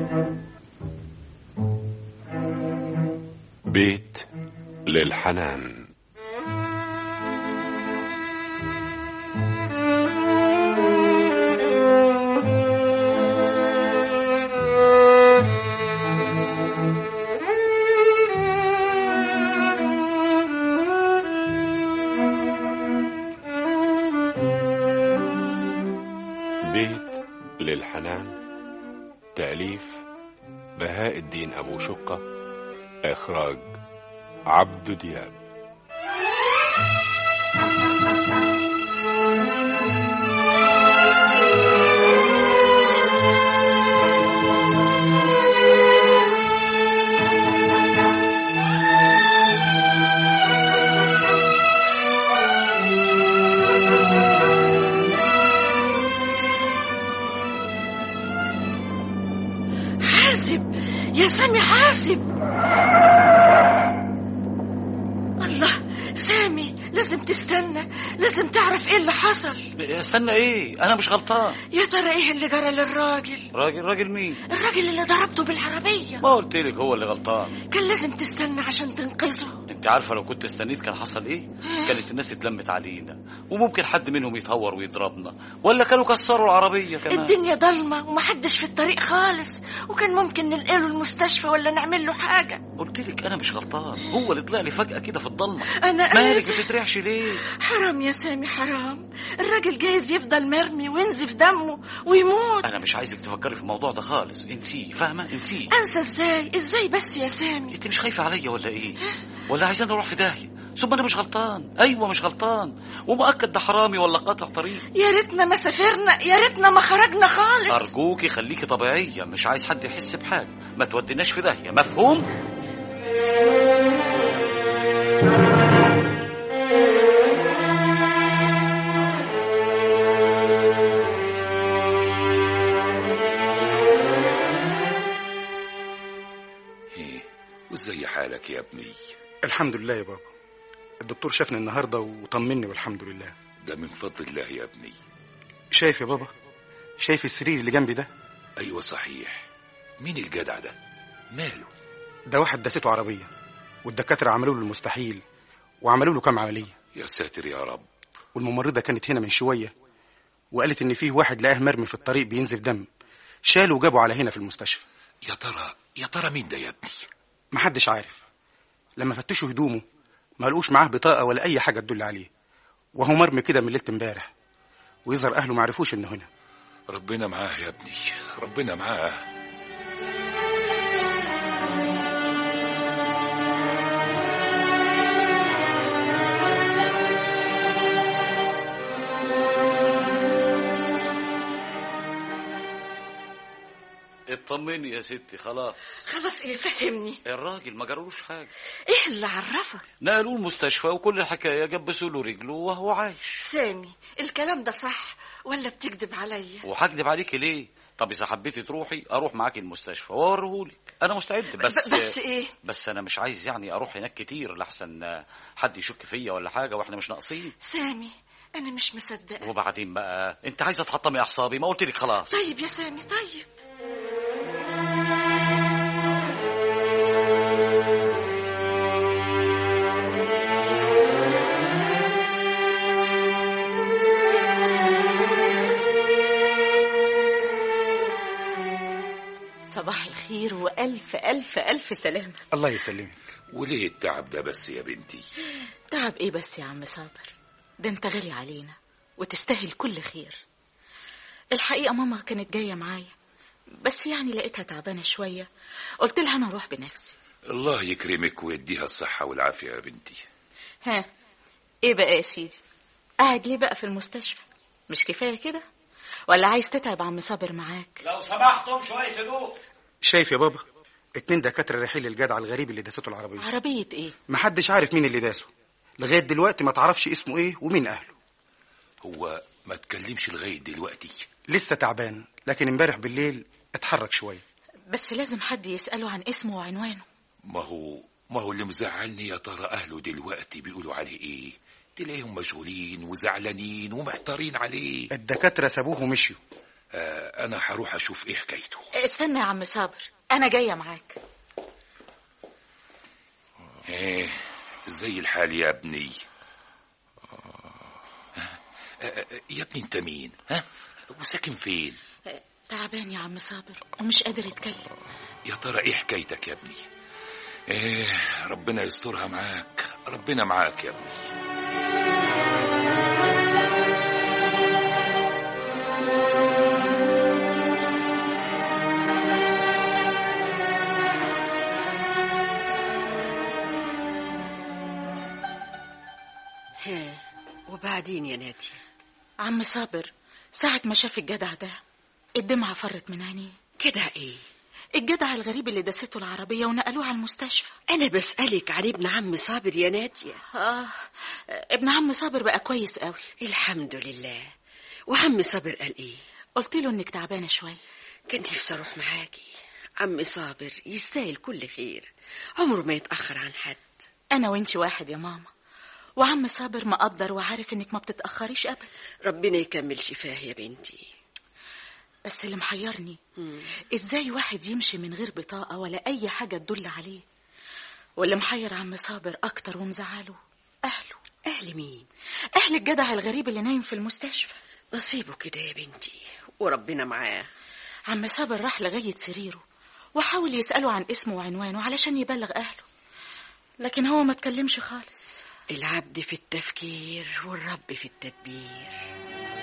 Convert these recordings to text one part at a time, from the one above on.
بيت للحنان بيت للحنان تأليف بهاء الدين أبو شقة إخراج عبد دياب حاسب يا سامي حاسب الله سامي لازم تستنى لازم تعرف ايه اللي حصل استنى ايه انا مش غلطان يا ترى ايه اللي جرى للراجل راجل راجل مين الراجل اللي ضربته بالعربية ما قلت لك هو اللي غلطان كان لازم تستنى عشان تنقذه انت عارفه لو كنت استنيت كان حصل ايه كانت الناس اتلمت علينا وممكن حد منهم يتهور ويضربنا ولا كانوا كسروا العربيه كمان الدنيا ضلمة ومحدش في الطريق خالص وكان ممكن ننقله المستشفى ولا نعمل له حاجة قلت لك انا مش غلطان هو اللي طلع لي فجاه كده في الضلمه أنا مالك آسف. بتترعش ليه حرام يا سامي حرام الراجل جايز يفضل مرمي وينزف دمه ويموت انا مش عايزك تفكري في الموضوع ده خالص انسيه فاهمه انسيه انسى ازاي ازاي بس يا سامي انت مش خايفه عليا ولا ايه ولا عايزاني اروح في داهيه ثم انا مش غلطان ايوه مش غلطان ومؤكد ده حرامي ولا قاطع طريق يا ريتنا ما سافرنا يا ريتنا ما خرجنا خالص ارجوكي خليكي طبيعيه مش عايز حد يحس بحاجه ما توديناش في داهيه مفهوم ايه وازاي حالك يا ابني الحمد لله يا بابا الدكتور شافني النهارده وطمني والحمد لله ده من فضل الله يا ابني شايف يا بابا شايف السرير اللي جنبي ده ايوه صحيح مين الجدع ده ماله ده واحد داسته عربيه والدكاتره عملوا له المستحيل وعملوا له كام عمليه يا ساتر يا رب والممرضه كانت هنا من شويه وقالت ان فيه واحد لقاه مرمي في الطريق بينزف دم شالوا وجابوا على هنا في المستشفى يا ترى يا ترى مين ده يا ابني محدش عارف لما فتشوا هدومه ما لقوش معاه بطاقه ولا اي حاجه تدل عليه وهو مرمي كده من ليله امبارح ويظهر اهله ما عرفوش انه هنا ربنا معاه يا ابني ربنا معاه اطمني يا ستي خلاص خلاص ايه فهمني الراجل ما جرالوش حاجه ايه اللي عرفك نقلوه المستشفى وكل الحكايه جبسوا له رجله وهو عايش سامي الكلام ده صح ولا بتكذب عليا وهكدب عليكي ليه طب اذا حبيتي تروحي اروح معاكي المستشفى واوريهولك انا مستعد بس ب- بس ايه بس انا مش عايز يعني اروح هناك كتير لحسن حد يشك فيا ولا حاجه واحنا مش ناقصين سامي انا مش مصدقه وبعدين بقى انت عايزه تحطمي اعصابي ما قلت لك خلاص طيب يا سامي طيب صباح الخير وألف ألف ألف سلامة الله يسلمك وليه التعب ده بس يا بنتي تعب إيه بس يا عم صابر ده أنت غالي علينا وتستاهل كل خير الحقيقة ماما كانت جاية معايا بس يعني لقيتها تعبانة شوية قلت لها أنا أروح بنفسي الله يكرمك ويديها الصحة والعافية يا بنتي ها إيه بقى يا سيدي قاعد ليه بقى في المستشفى مش كفاية كده ولا عايز تتعب عم صابر معاك لو سمحتم شويه هدوء شايف يا بابا اتنين دكاتره رايحين للجدع الغريب اللي داسته العربيه عربية إيه محدش عارف مين اللي داسه لغايه دلوقتي ما تعرفش اسمه ايه ومين اهله هو ما تكلمش لغاية دلوقتي لسه تعبان لكن امبارح بالليل اتحرك شويه بس لازم حد يسأله عن اسمه وعنوانه ما هو ما هو اللي مزعلني يا ترى أهله دلوقتي بيقولوا عليه إيه تلاقيهم مشغولين وزعلانين ومحتارين عليه الدكاتره سابوه ومشيوا آه انا هروح اشوف ايه حكايته استنى يا عم صابر انا جايه معاك ايه زي الحال يا ابني آه، آه، يا ابني انت مين ها وساكن فين تعبان يا عم صابر ومش قادر يتكلم يا ترى ايه حكايتك يا ابني ايه ربنا يسترها معاك ربنا معاك يا ابني ها وبعدين يا نادي عم صابر ساعة ما شاف الجدع ده الدمعة فرت من عينيه كده ايه الجدع الغريب اللي دسته العربية ونقلوه على المستشفى انا بسألك عن ابن عم صابر يا نادية آه ابن عم صابر بقى كويس قوي الحمد لله وعم صابر قال ايه قلت له انك تعبانة شوية كان نفسي اروح معاكي عم صابر يستاهل كل خير عمره ما يتأخر عن حد انا وانت واحد يا ماما وعم صابر مقدر وعارف انك ما بتتأخريش ابدا ربنا يكمل شفاه يا بنتي بس اللي محيرني مم. ازاي واحد يمشي من غير بطاقة ولا اي حاجة تدل عليه واللي محير عم صابر اكتر ومزعله اهله اهل مين اهل الجدع الغريب اللي نايم في المستشفى نصيبه كده يا بنتي وربنا معاه عم صابر راح لغاية سريره وحاول يسأله عن اسمه وعنوانه علشان يبلغ أهله لكن هو ما تكلمش خالص العبد في التفكير والرب في التدبير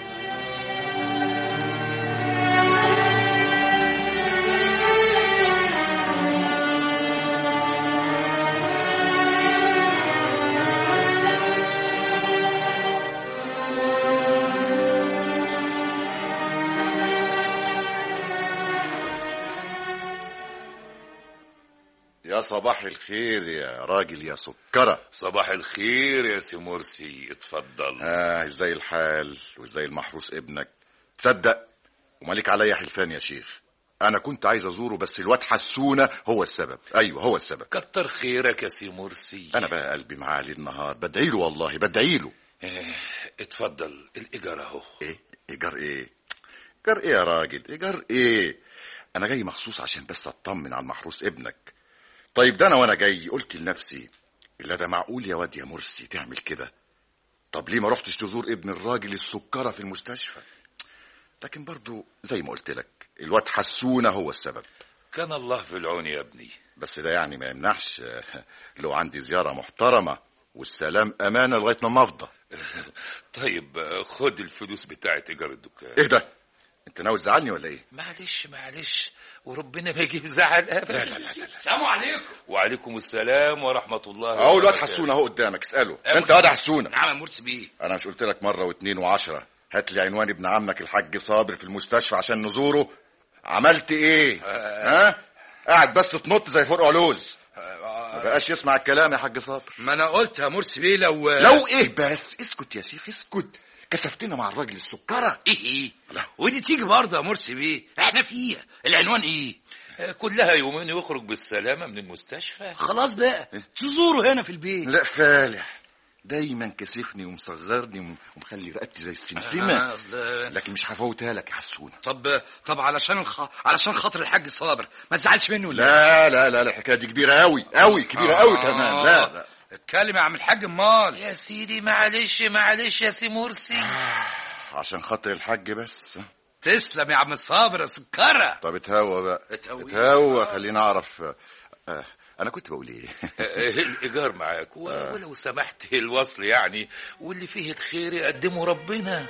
يا صباح الخير يا راجل يا سكرة صباح الخير يا سي مرسي اتفضل آه ازاي الحال وازاي المحروس ابنك تصدق ومالك عليا حلفان يا شيخ انا كنت عايز ازوره بس الواد حسونة هو السبب ايوه هو السبب كتر خيرك يا سي مرسي انا بقى قلبي معاه ليل نهار بدعي له والله بدعي له إيه، اتفضل الايجار اهو ايه ايجار ايه ايجار ايه يا راجل ايجار ايه انا جاي مخصوص عشان بس اطمن على المحروس ابنك طيب ده انا وانا جاي قلت لنفسي الا ده معقول يا واد يا مرسي تعمل كده طب ليه ما رحتش تزور ابن الراجل السكرة في المستشفى لكن برضو زي ما قلت لك الواد حسونة هو السبب كان الله في العون يا ابني بس ده يعني ما يمنعش آه، لو عندي زيارة محترمة والسلام أمانة لغاية لما أفضى طيب آه، خد الفلوس بتاعت ايجار الدكان إيه ده؟ أنت ناوي تزعلني ولا إيه؟ معلش معلش وربنا ما يجيب زعل ابدا السلام عليكم وعليكم السلام ورحمه الله أهو الواد وبركاته. حسونة أهو قدامك اسأله أنت واد حسونة نعم يا مرسي بيه أنا مش قلت لك مرة واتنين وعشرة هات لي عنوان ابن عمك الحاج صابر في المستشفى عشان نزوره عملت إيه؟ ها؟ قاعد بس تنط زي فرقع لوز ما بقاش يسمع الكلام يا حاج صابر ما انا قلت يا مرسي بيه لو لو ايه بس اسكت يا شيخ اسكت كسفتنا مع الراجل السكرة ايه ايه ودي تيجي برضه يا مرسي بيه احنا فيها العنوان ايه آه، كلها يومين ويخرج بالسلامه من المستشفى خلاص بقى تزوروا هنا في البيت لا فالح دايما كسفني ومصغرني وم- ومخلي رقبتي زي السمسمة آه، أصل- لكن مش هفوتها لك يا حسونة طب طب علشان الخ... علشان خاطر الحاج صابر ما تزعلش منه ولا لا لا لا لا الحكاية دي كبيرة قوي قوي كبيرة قوي كمان لا لا اتكلم يا عم الحاج امال يا سيدي معلش معلش يا سي مرسي عشان خاطر الحاج بس تسلم يا عم صابر يا سكرة طب اتهوى بقى اتهوي. اتهوى خلينا اعرف آه انا كنت بقول ايه آه، الايجار معاك و- ولو سمحت الوصل يعني واللي فيه الخير يقدمه ربنا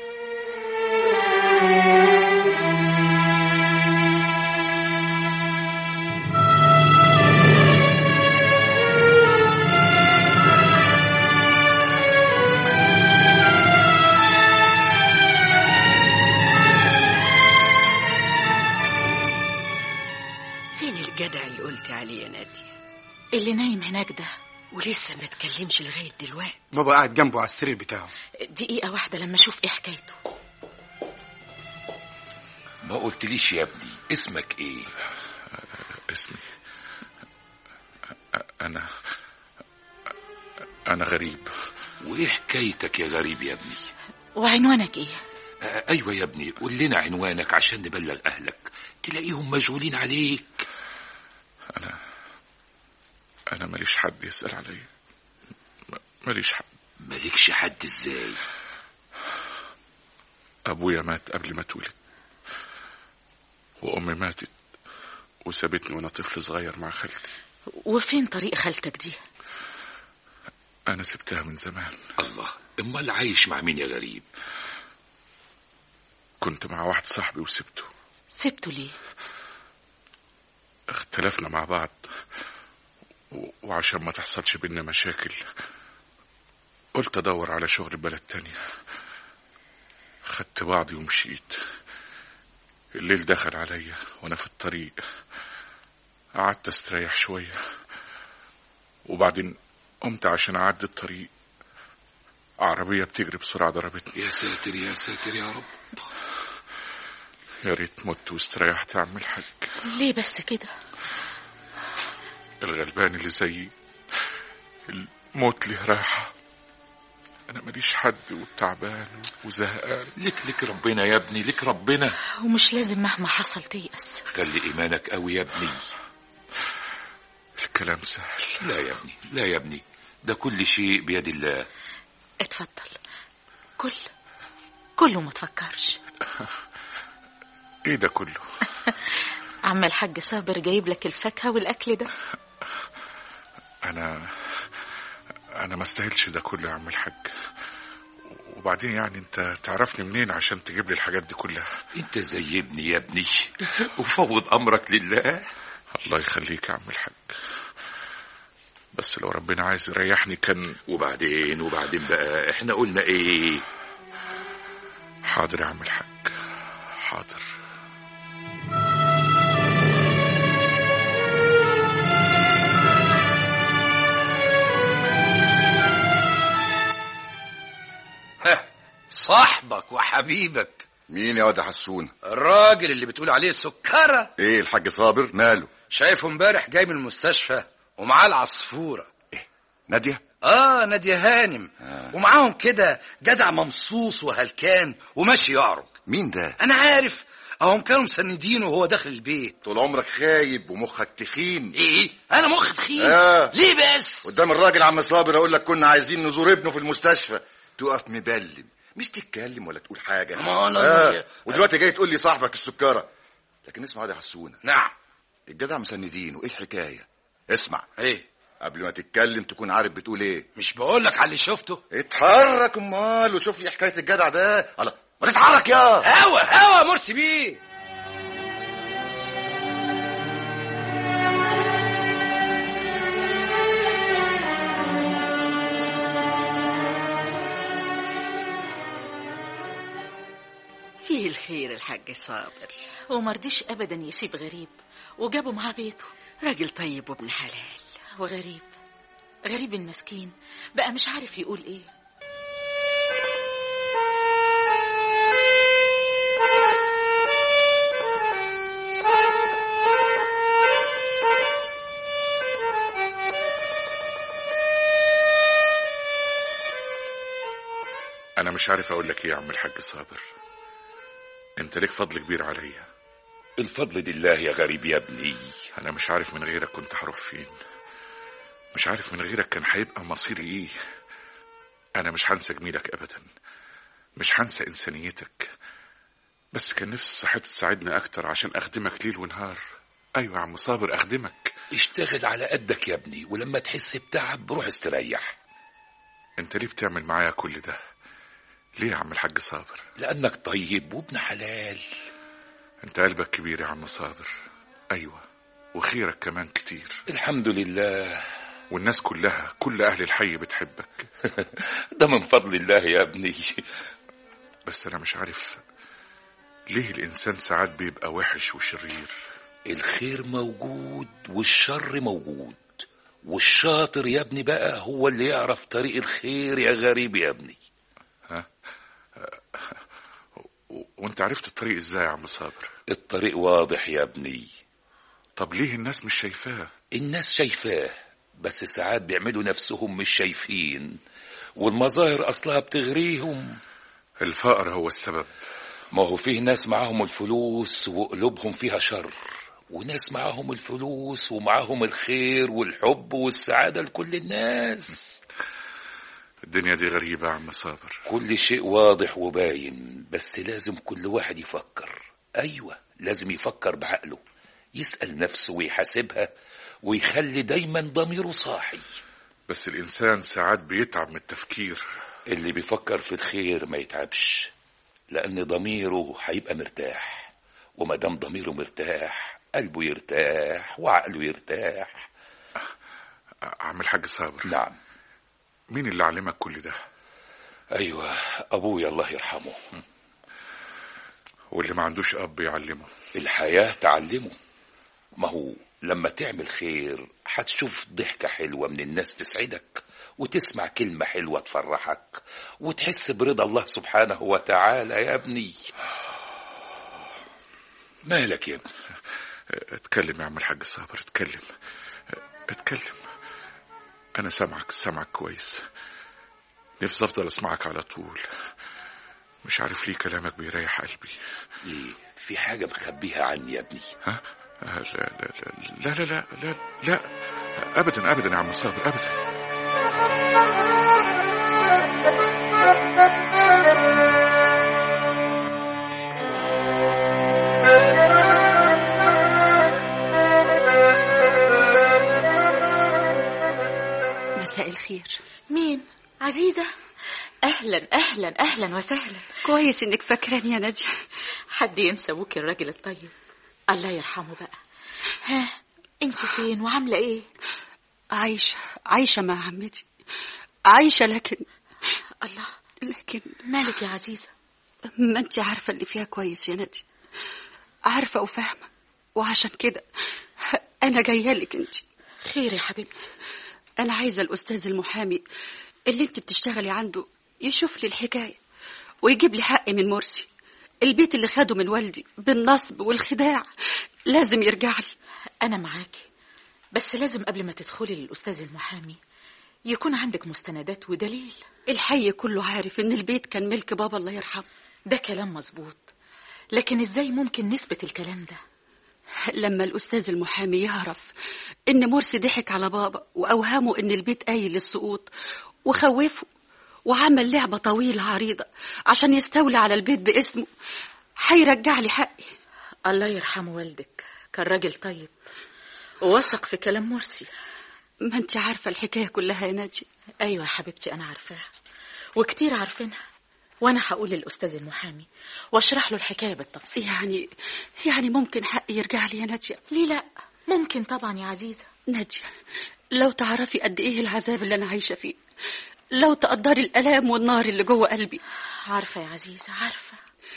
فين الجدع اللي قلت عليه يا نادية اللي نايم هناك ده ولسه ما تكلمش لغاية دلوقتي بابا قاعد جنبه على السرير بتاعه دقيقة واحدة لما أشوف إيه حكايته ما قلتليش يا ابني اسمك ايه اسمي أنا أنا غريب وايه حكايتك يا غريب يا ابني وعنوانك إيه آه، ايوه يا ابني قول لنا عنوانك عشان نبلغ اهلك تلاقيهم مشغولين عليك أنا ماليش حد يسأل عليا م- ماليش حد مالكش حد ازاي أبويا مات قبل ما اتولد وأمي ماتت وسابتني وأنا طفل صغير مع خالتي وفين طريق خالتك دي أنا سبتها من زمان الله امال عايش مع مين يا غريب كنت مع واحد صاحبي وسبته سبته ليه اختلفنا مع بعض و- وعشان ما تحصلش بينا مشاكل قلت ادور على شغل بلد تانية خدت بعضي ومشيت الليل دخل عليا وانا في الطريق قعدت استريح شوية وبعدين قمت عشان اعدي الطريق عربية بتجري بسرعة ضربتني يا ساتر يا ساتر يا رب يا ريت مت واستريحت يا عم الحاج ليه بس كده الغلبان اللي زيي الموت له راحة أنا ماليش حد وتعبان وزهقان لك لك ربنا يا ابني لك ربنا ومش لازم مهما حصل تيأس خلي ايمانك قوي يا ابني الكلام سهل لا يا ابني لا يا ابني ده كل شيء بيد الله اتفضل كل كله ما تفكرش إيه ده كله عم الحاج صابر جايب لك الفاكهة والأكل ده أنا أنا ما استاهلش ده كله يا عم الحاج وبعدين يعني أنت تعرفني منين عشان تجيب لي الحاجات دي كلها انت زي ابني يا ابني وفوض امرك لله الله يخليك يا عم الحاج بس لو ربنا عايز يريحني كان وبعدين وبعدين بقى احنا قلنا ايه حاضر يا عم الحاج حاضر صاحبك وحبيبك مين يا واد يا حسون الراجل اللي بتقول عليه سكرة ايه الحاج صابر ماله شايفه امبارح جاي من المستشفى ومعاه العصفورة نادية اه نادية هانم ومعاهم كده جدع ممصوص وهلكان وماشي يعرج مين ده انا عارف اهم كانوا مسندينه وهو داخل البيت طول عمرك خايب ومخك تخين ايه انا مخ تخين آه. ليه بس قدام الراجل عم صابر اقول لك كنا عايزين نزور ابنه في المستشفى تقف مبلم مش تتكلم ولا تقول حاجه ما أنا- آه. ودلوقتي جاي تقول لي صاحبك السكره لكن اسمع يا حسونه نعم الجدع مسندينه ايه الحكايه اسمع ايه قبل ما تتكلم تكون عارف بتقول ايه مش بقول لك على اللي شفته اتحرك امال وشوف لي حكايه الجدع ده الله ما تتحرك يا هوا هوا مرسي بيه فيه الخير الحاج صابر ومرضيش أبدا يسيب غريب وجابه معاه بيته راجل طيب وابن حلال وغريب غريب المسكين بقى مش عارف يقول ايه أنا مش عارف أقول لك إيه يا عم الحاج صابر أنت ليك فضل كبير عليا الفضل لله يا غريب يا ابني أنا مش عارف من غيرك كنت هروح فين مش عارف من غيرك كان هيبقى مصيري إيه أنا مش هنسى جميلك أبدا مش هنسى إنسانيتك بس كان نفسي صحتي تساعدني أكتر عشان أخدمك ليل ونهار أيوة يا عم صابر أخدمك اشتغل على قدك يا ابني ولما تحس بتعب روح استريح أنت ليه بتعمل معايا كل ده ليه يا عم الحاج صابر لأنك طيب وابن حلال أنت قلبك كبير يا عم صابر أيوة وخيرك كمان كتير الحمد لله والناس كلها كل أهل الحي بتحبك ده من فضل الله يا ابني بس أنا مش عارف ليه الإنسان ساعات بيبقى وحش وشرير الخير موجود والشر موجود والشاطر يا ابني بقى هو اللي يعرف طريق الخير يا غريب يا ابني و- وانت عرفت الطريق ازاي يا عم صابر الطريق واضح يا ابني طب ليه الناس مش شايفاه الناس شايفاه بس ساعات بيعملوا نفسهم مش شايفين والمظاهر أصلها بتغريهم الفقر هو السبب ما هو فيه ناس معاهم الفلوس وقلوبهم فيها شر وناس معاهم الفلوس ومعاهم الخير والحب والسعادة لكل الناس الدنيا دي غريبة يا عم صابر كل شيء واضح وباين بس لازم كل واحد يفكر أيوة لازم يفكر بعقله يسأل نفسه ويحاسبها ويخلي دايما ضميره صاحي بس الإنسان ساعات بيتعب من التفكير اللي بيفكر في الخير ما يتعبش لأن ضميره هيبقى مرتاح وما دام ضميره مرتاح قلبه يرتاح وعقله يرتاح عم الحاج صابر نعم مين اللي علمك كل ده أيوة أبويا الله يرحمه واللي ما عندوش أب يعلمه الحياة تعلمه ما هو لما تعمل خير هتشوف ضحكة حلوة من الناس تسعدك وتسمع كلمة حلوة تفرحك وتحس برضا الله سبحانه وتعالى يا ابني مالك يا ابني اتكلم يا عم الحاج صابر اتكلم اتكلم انا سامعك سامعك كويس نفسي افضل اسمعك على طول مش عارف ليه كلامك بيريح قلبي ليه في حاجة مخبيها عني يا ابني ها لا لا لا لا لا لا لا ابدا ابدا يا عم صابر ابدا مساء الخير مين عزيزة أهلا أهلا أهلا وسهلا كويس انك فاكراني يا نادية حد ينسى أبوك الراجل الطيب الله يرحمه بقى ها انت فين وعاملة ايه عايشة عايشة مع عمتي عايشة لكن الله لكن مالك يا عزيزة ما انت عارفة اللي فيها كويس يا نادية عارفة وفاهمة وعشان كده أنا جاية لك انت خير يا حبيبتي أنا عايزة الأستاذ المحامي اللي انت بتشتغلي عنده يشوف لي الحكاية ويجيب لي حقي من مرسي البيت اللي خده من والدي بالنصب والخداع لازم يرجع لي أنا معاكي بس لازم قبل ما تدخلي للأستاذ المحامي يكون عندك مستندات ودليل الحي كله عارف ان البيت كان ملك بابا الله يرحمه ده كلام مظبوط لكن ازاي ممكن نثبت الكلام ده لما الأستاذ المحامي يعرف إن مرسي ضحك على بابا وأوهمه إن البيت قايل للسقوط وخوفه وعمل لعبة طويلة عريضة عشان يستولي على البيت باسمه هيرجع لي حقي الله يرحمه والدك كان راجل طيب ووثق في كلام مرسي ما انت عارفة الحكاية كلها يا نادية أيوة يا حبيبتي أنا عارفاها وكتير عارفينها وأنا هقول للأستاذ المحامي واشرح له الحكاية بالتفصيل يعني يعني ممكن حقي يرجع لي يا نادية ليه لا ممكن طبعا يا عزيزة نادية لو تعرفي قد إيه العذاب اللي أنا عايشة فيه لو تقدري الألام والنار اللي جوه قلبي عارفة يا عزيزة عارفة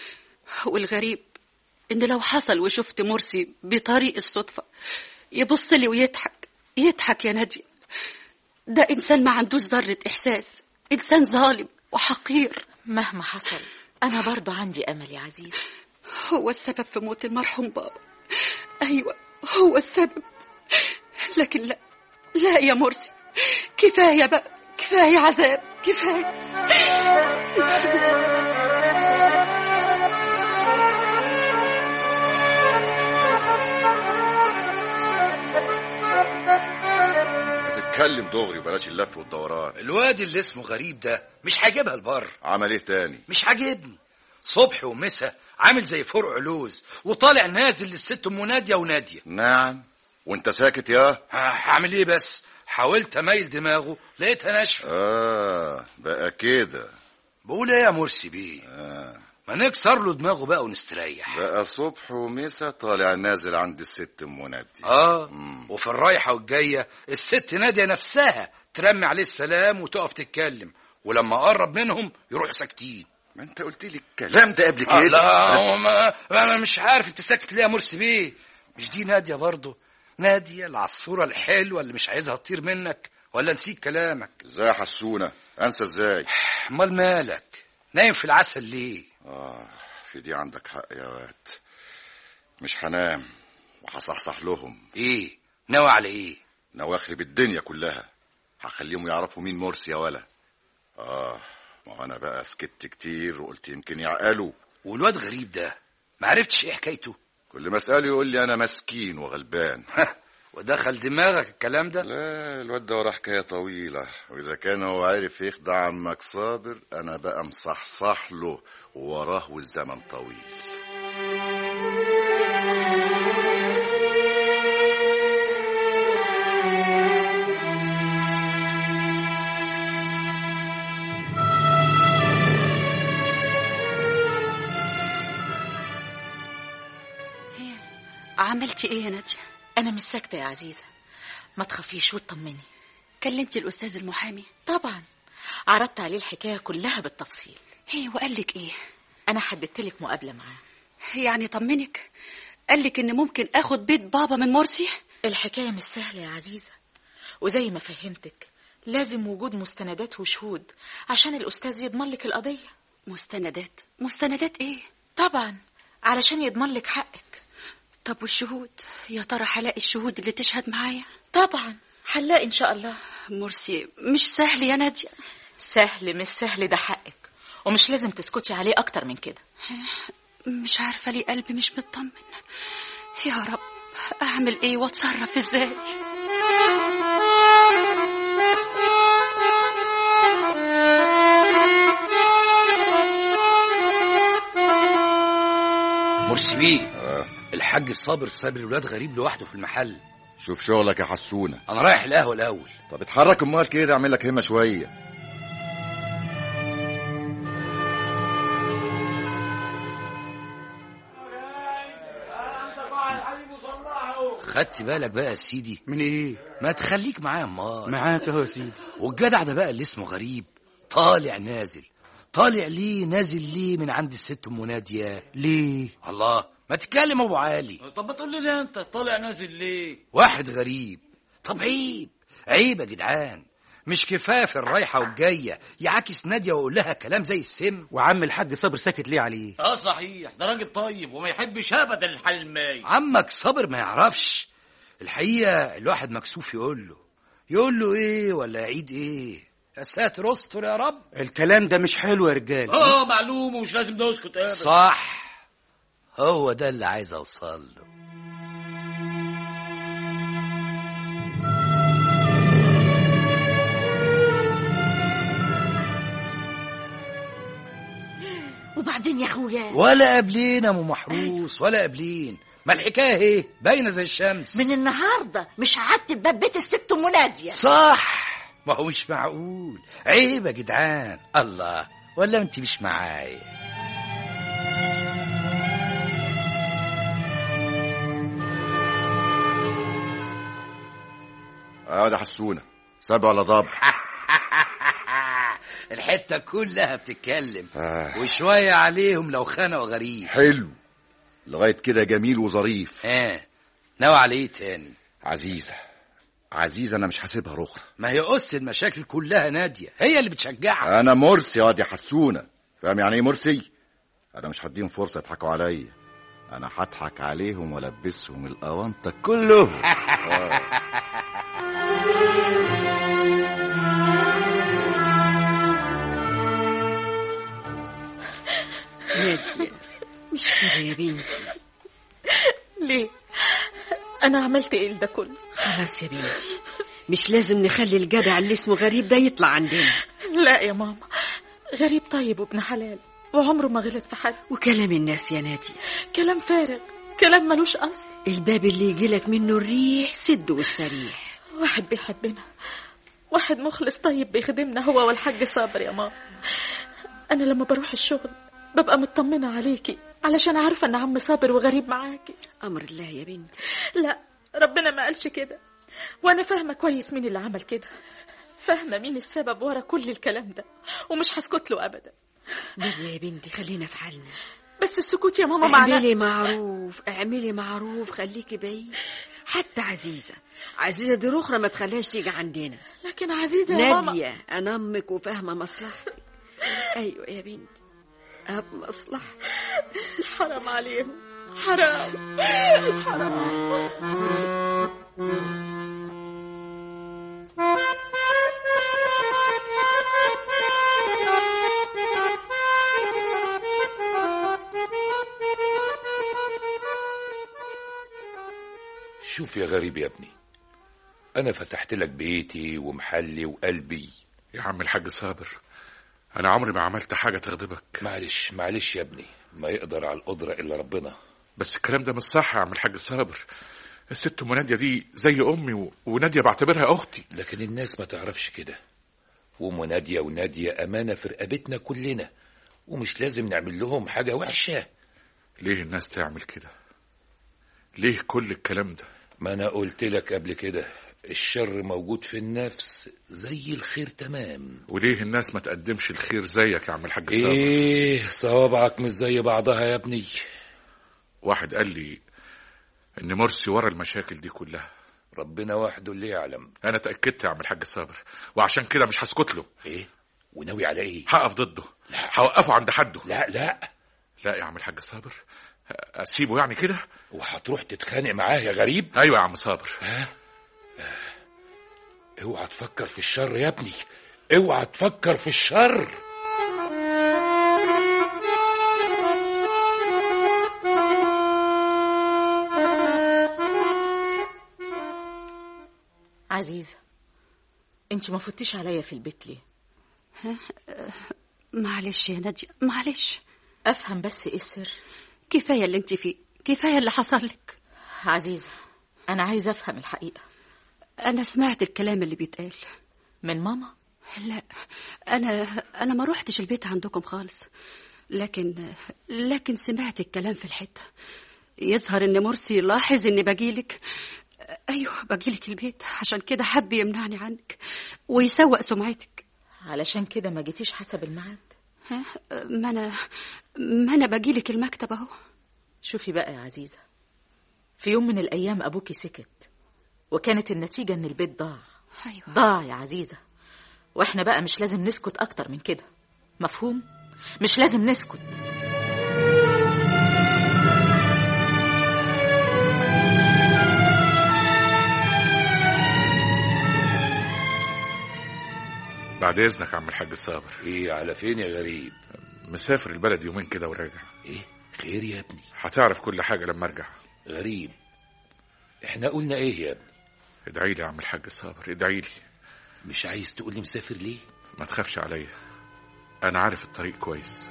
والغريب إن لو حصل وشفت مرسي بطريق الصدفة يبص لي ويضحك يضحك يا نادية ده إنسان ما عندوش ذرة إحساس إنسان ظالم وحقير مهما حصل أنا برضو عندي أمل يا عزيزة هو السبب في موت المرحوم بابا أيوة هو السبب لكن لا لا يا مرسي كفاية بقى كفاية عذاب كفاية تتكلم دغري وبلاش اللف والدوران الواد اللي اسمه غريب ده مش هجيبها البر عمل ايه تاني مش عاجبني صبح ومسا عامل زي فرع لوز وطالع نازل للست ام ناديه وناديه نعم وانت ساكت يا ها، هعمل ايه بس حاولت اميل دماغه لقيتها ناشفه اه بقى كده بقول ايه يا مرسي بيه آه. ما نكسر له دماغه بقى ونستريح بقى صبح ومسا طالع نازل عند الست ام نادية اه وفي الرايحه والجايه الست ناديه نفسها ترمي عليه السلام وتقف تتكلم ولما قرب منهم يروح ساكتين ما انت قلت لي الكلام ده قبل آه كده لا هو ما انا مش عارف انت ساكت ليه يا مرسي بيه مش دي ناديه برضه ناديه العصفوره الحلوه اللي مش عايزها تطير منك ولا نسيت كلامك ازاي يا حسونه انسى ازاي امال مالك نايم في العسل ليه اه في دي عندك حق يا واد مش هنام وهصحصح لهم ايه ناوي على ايه ناوي اخرب الدنيا كلها هخليهم يعرفوا مين مرسي يا ولا اه ما انا بقى سكت كتير وقلت يمكن يعقلوا والواد غريب ده ما عرفتش ايه حكايته كل ما اساله يقول لي انا مسكين وغلبان ودخل دماغك الكلام ده لا الواد ده وراه حكايه طويله واذا كان هو عارف يخدع عمك صابر انا بقى مصحصح له ووراه والزمن طويل عملتي ايه يا ناديه انا مش ساكته يا عزيزه ما تخافيش وتطمني كلمتي الاستاذ المحامي طبعا عرضت عليه الحكايه كلها بالتفصيل ايه وقال لك ايه انا حددت لك مقابله معاه يعني طمنك قال لك ان ممكن اخد بيت بابا من مرسي الحكايه مش سهله يا عزيزه وزي ما فهمتك لازم وجود مستندات وشهود عشان الاستاذ يضمن لك القضيه مستندات مستندات ايه طبعا علشان يضمن لك حقك طب والشهود يا ترى هلاقي الشهود اللي تشهد معايا طبعا هنلاقي ان شاء الله مرسي مش سهل يا ناديه سهل مش سهل ده حقك ومش لازم تسكتي عليه اكتر من كده مش عارفه ليه قلبي مش مطمن يا رب اعمل ايه واتصرف ازاي مرسي بيه آه. الحاج صابر ساب الولاد غريب لوحده في المحل شوف شغلك يا حسونه انا رايح القهوه الاول طب اتحرك امال كده اعمل لك همه شويه خدت بالك بقى يا سيدي من ايه ما تخليك معايا امال معاك اهو يا سيدي والجدع ده بقى اللي اسمه غريب طالع نازل طالع ليه نازل ليه من عند الست ام ناديه ليه الله ما تتكلم ابو علي طب ما تقول لي انت طالع نازل ليه واحد غريب طب عيب عيب يا جدعان مش كفايه في الرايحه والجايه يعاكس ناديه ويقول لها كلام زي السم وعم الحاج صابر ساكت ليه عليه اه صحيح ده راجل طيب وما يحبش ابدا الحل الماي عمك صابر ما يعرفش الحقيقه الواحد مكسوف يقول له يقول له ايه ولا يعيد ايه يا ساتر استر يا رب الكلام ده مش حلو يا رجال اه معلوم ومش لازم ده يسكت ابدا صح هو ده اللي عايز اوصل له وبعدين يا اخويا ولا قابلين يا ام محروس ولا قابلين ما الحكايه ايه باينه زي الشمس من النهارده مش هعتب باب بيت الست ام ناديه صح ما هو مش معقول عيب يا جدعان الله ولا انت مش معايا اه ده حسونه سابع ولا ضبع الحته كلها بتتكلم آه. وشويه عليهم لو خانوا غريب حلو لغايه كده جميل وظريف ها ناوي على ايه تاني عزيزه عزيزه انا مش هسيبها رخرة ما هي اس المشاكل كلها ناديه هي اللي بتشجعها انا مرسي يا واد يا حسونه فاهم يعني ايه مرسي انا مش هديهم فرصه يضحكوا عليا انا هضحك عليهم والبسهم الاونطه كله آه. نادية مش كده يا بنتي ليه انا عملت ايه ده كله خلاص يا بنتي مش لازم نخلي الجدع اللي اسمه غريب ده يطلع عندنا لا يا ماما غريب طيب وابن حلال وعمره ما غلط في حد وكلام الناس يا نادية كلام فارغ كلام ملوش اصل الباب اللي يجيلك منه الريح سد واستريح واحد بيحبنا واحد مخلص طيب بيخدمنا هو والحاج صابر يا ماما انا لما بروح الشغل ببقى مطمنة عليكي علشان عارفة ان عم صابر وغريب معاكي أمر الله يا بنتي لا ربنا ما قالش كده وانا فاهمة كويس مين اللي عمل كده فاهمة مين السبب ورا كل الكلام ده ومش هسكت له ابدا بابا يا بنتي خلينا في حالنا بس السكوت يا ماما معناه اعملي معروف اعملي معروف خليكي بعيد حتى عزيزة عزيزة دي رخرة ما تخليهاش تيجي عندنا لكن عزيزة يا ماما نادية أنا أمك وفاهمة مصلحتك أيوة يا بنتي أب مصلحتك حرام عليهم حرام حرام شوف يا غريب يا ابني انا فتحت لك بيتي ومحلي وقلبي يا عم الحاج صابر انا عمري ما عملت حاجه تغضبك معلش معلش يا ابني ما يقدر على القدرة الا ربنا بس الكلام ده مش صح يا عم الحاج صابر الست ام ناديه دي زي امي و... وناديه بعتبرها اختي لكن الناس ما تعرفش كده وام نادية ونادية امانة في رقبتنا كلنا ومش لازم نعمل لهم حاجة وحشة ليه الناس تعمل كده ليه كل الكلام ده ما انا قلت لك قبل كده الشر موجود في النفس زي الخير تمام وليه الناس ما تقدمش الخير زيك يا عم الحاج صابر ايه صوابعك مش زي بعضها يا ابني واحد قال لي ان مرسي ورا المشاكل دي كلها ربنا وحده اللي يعلم انا اتاكدت يا عم الحاج صابر وعشان كده مش هسكت له ايه وناوي على ايه هقف ضده هوقفه عند حده لا لا لا يا عم الحاج صابر اسيبه يعني كده وهتروح تتخانق معاه يا غريب ايوه يا عم صابر ها اوعى تفكر في الشر يا ابني اوعى تفكر في الشر عزيزة انت ما فتيش عليا في البيت ليه ها؟ آه، معلش يا نادية معلش افهم بس ايه السر كفاية اللي انت فيه كفاية اللي حصل لك عزيزة انا عايزة افهم الحقيقة أنا سمعت الكلام اللي بيتقال من ماما لا أنا أنا ما روحتش البيت عندكم خالص لكن لكن سمعت الكلام في الحتة يظهر إن مرسي لاحظ إني بجيلك أيوه بجيلك البيت عشان كده حب يمنعني عنك ويسوق سمعتك علشان كده ما جيتيش حسب الميعاد ها ما أنا ما أنا بجيلك المكتب أهو شوفي بقى يا عزيزة في يوم من الأيام أبوكي سكت وكانت النتيجة إن البيت ضاع أيوه ضاع يا عزيزة وإحنا بقى مش لازم نسكت أكتر من كده مفهوم؟ مش لازم نسكت بعد اذنك يا عم الحاج صابر ايه على فين يا غريب مسافر البلد يومين كده وراجع ايه خير يا ابني هتعرف كل حاجه لما ارجع غريب احنا قلنا ايه يا ابني ادعي لي يا عم الحاج صابر ادعي لي مش عايز تقول لي مسافر ليه ما تخافش عليا انا عارف الطريق كويس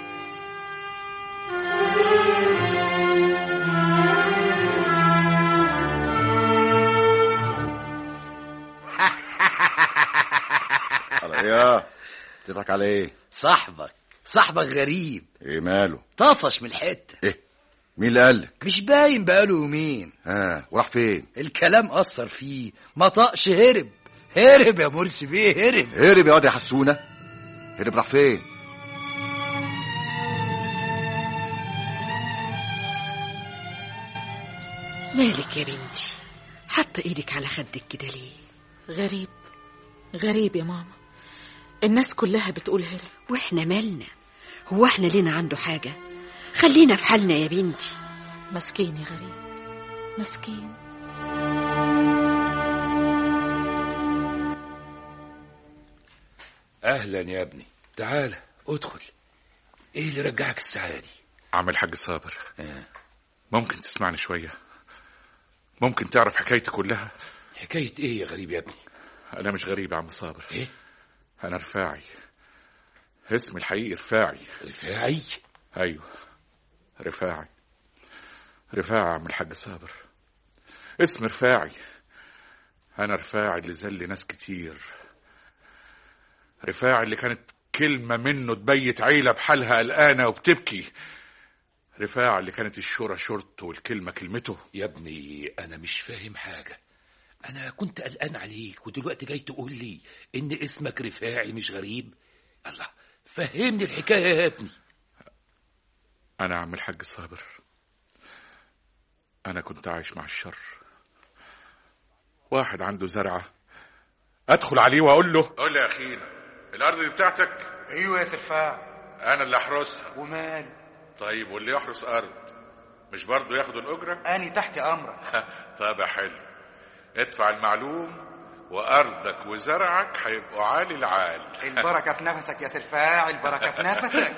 على ايه تضحك على ايه صاحبك صاحبك غريب ايه ماله طفش من الحته ايه مين اللي قال لك مش باين بقاله يومين ها وراح فين الكلام اثر فيه ما طقش هرب هرب يا مرسي بيه هرب هرب يا واد يا حسونه هرب راح فين مالك يا بنتي حاطه ايدك على خدك كده ليه غريب غريب يا ماما الناس كلها بتقول هرب واحنا مالنا هو احنا لينا عنده حاجه خلينا في حالنا يا بنتي مسكين يا غريب مسكين اهلا يا ابني تعال ادخل ايه اللي رجعك الساعه دي عم الحاج صابر آه. ممكن تسمعني شويه ممكن تعرف حكايتي كلها حكايه ايه يا غريب يا ابني انا مش غريب يا عم صابر ايه انا رفاعي اسمي الحقيقي رفاعي رفاعي ايوه رفاعي رفاعي يا عم الحاج صابر اسم رفاعي انا رفاعي اللي ذل ناس كتير رفاعي اللي كانت كلمة منه تبيت عيلة بحالها قلقانة وبتبكي رفاعي اللي كانت الشورى شورته والكلمة كلمته يا ابني انا مش فاهم حاجه انا كنت قلقان عليك ودلوقتي جاي تقول لي ان اسمك رفاعي مش غريب الله فهمني الحكايه يا ابني أنا عم الحاج صابر أنا كنت عايش مع الشر واحد عنده زرعة أدخل عليه وأقول له قول لي يا أخينا الأرض دي بتاعتك ايوه يا سرفاع أنا اللي أحرسها ومال طيب واللي يحرس أرض مش برضه ياخدوا الأجرة اني تحت امرك طب يا حلو ادفع المعلوم وأرضك وزرعك هيبقوا عالي العال البركه في نفسك يا سرفاع البركه في نفسك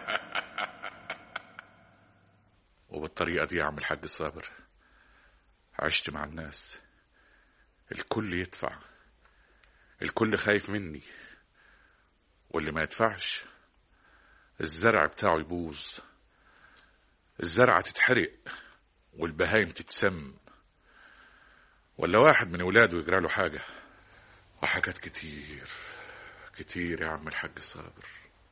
وبالطريقة دي يا عم الحاج صابر عشت مع الناس الكل يدفع الكل خايف مني واللي ما يدفعش الزرع بتاعه يبوظ الزرعة تتحرق والبهايم تتسم ولا واحد من ولاده يجرى له حاجة وحاجات كتير كتير يا عم الحاج صابر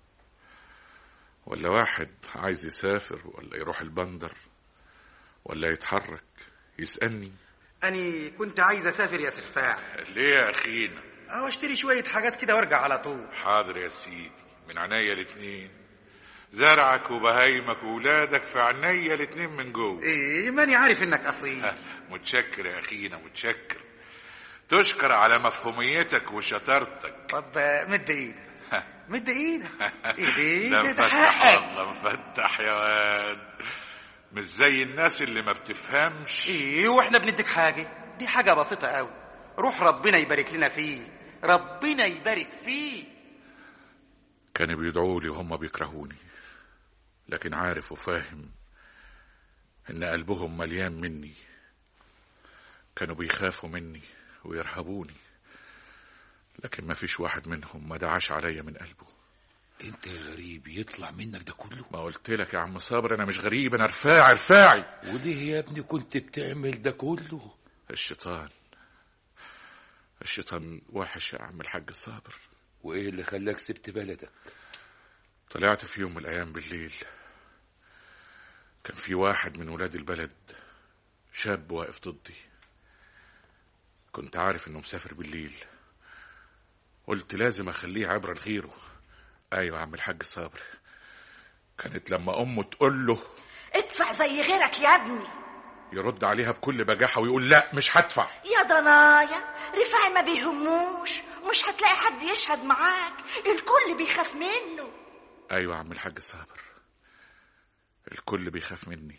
ولا واحد عايز يسافر ولا يروح البندر ولا يتحرك يسألني أنا كنت عايز أسافر يا سرفاع ليه يا أخينا أو أشتري شوية حاجات كده وأرجع على طول حاضر يا سيدي من عينيا الاتنين زرعك وبهايمك وولادك في عينيا الاتنين من جوه إيه ماني عارف إنك أصيل متشكر يا أخينا متشكر تشكر على مفهوميتك وشطارتك طب مد إيدك مد إيدك إيه ده ده مفتح حقك والله مفتح يا واد مش زي الناس اللي ما بتفهمش إيه وإحنا بنديك حاجة دي حاجة بسيطة أوي روح ربنا يبارك لنا فيه ربنا يبارك فيه كانوا بيدعوا لي وهم بيكرهوني لكن عارف وفاهم ان قلبهم مليان مني كانوا بيخافوا مني ويرهبوني لكن ما فيش واحد منهم ما دعاش عليا من قلبه انت يا غريب يطلع منك ده كله ما قلت لك يا عم صابر انا مش غريب انا رفاعي رفاعي وليه يا ابني كنت بتعمل ده كله الشيطان الشيطان وحش يا عم الحاج صابر وايه اللي خلاك سبت بلدك طلعت في يوم من الايام بالليل كان في واحد من ولاد البلد شاب واقف ضدي كنت عارف انه مسافر بالليل قلت لازم اخليه عبرة لغيره ايوه يا عم الحاج صابر كانت لما امه تقول له ادفع زي غيرك يا ابني يرد عليها بكل بجاحة ويقول لا مش هدفع يا ضنايا رفاعي ما بيهموش مش هتلاقي حد يشهد معاك الكل بيخاف منه ايوه يا عم الحاج صابر الكل بيخاف مني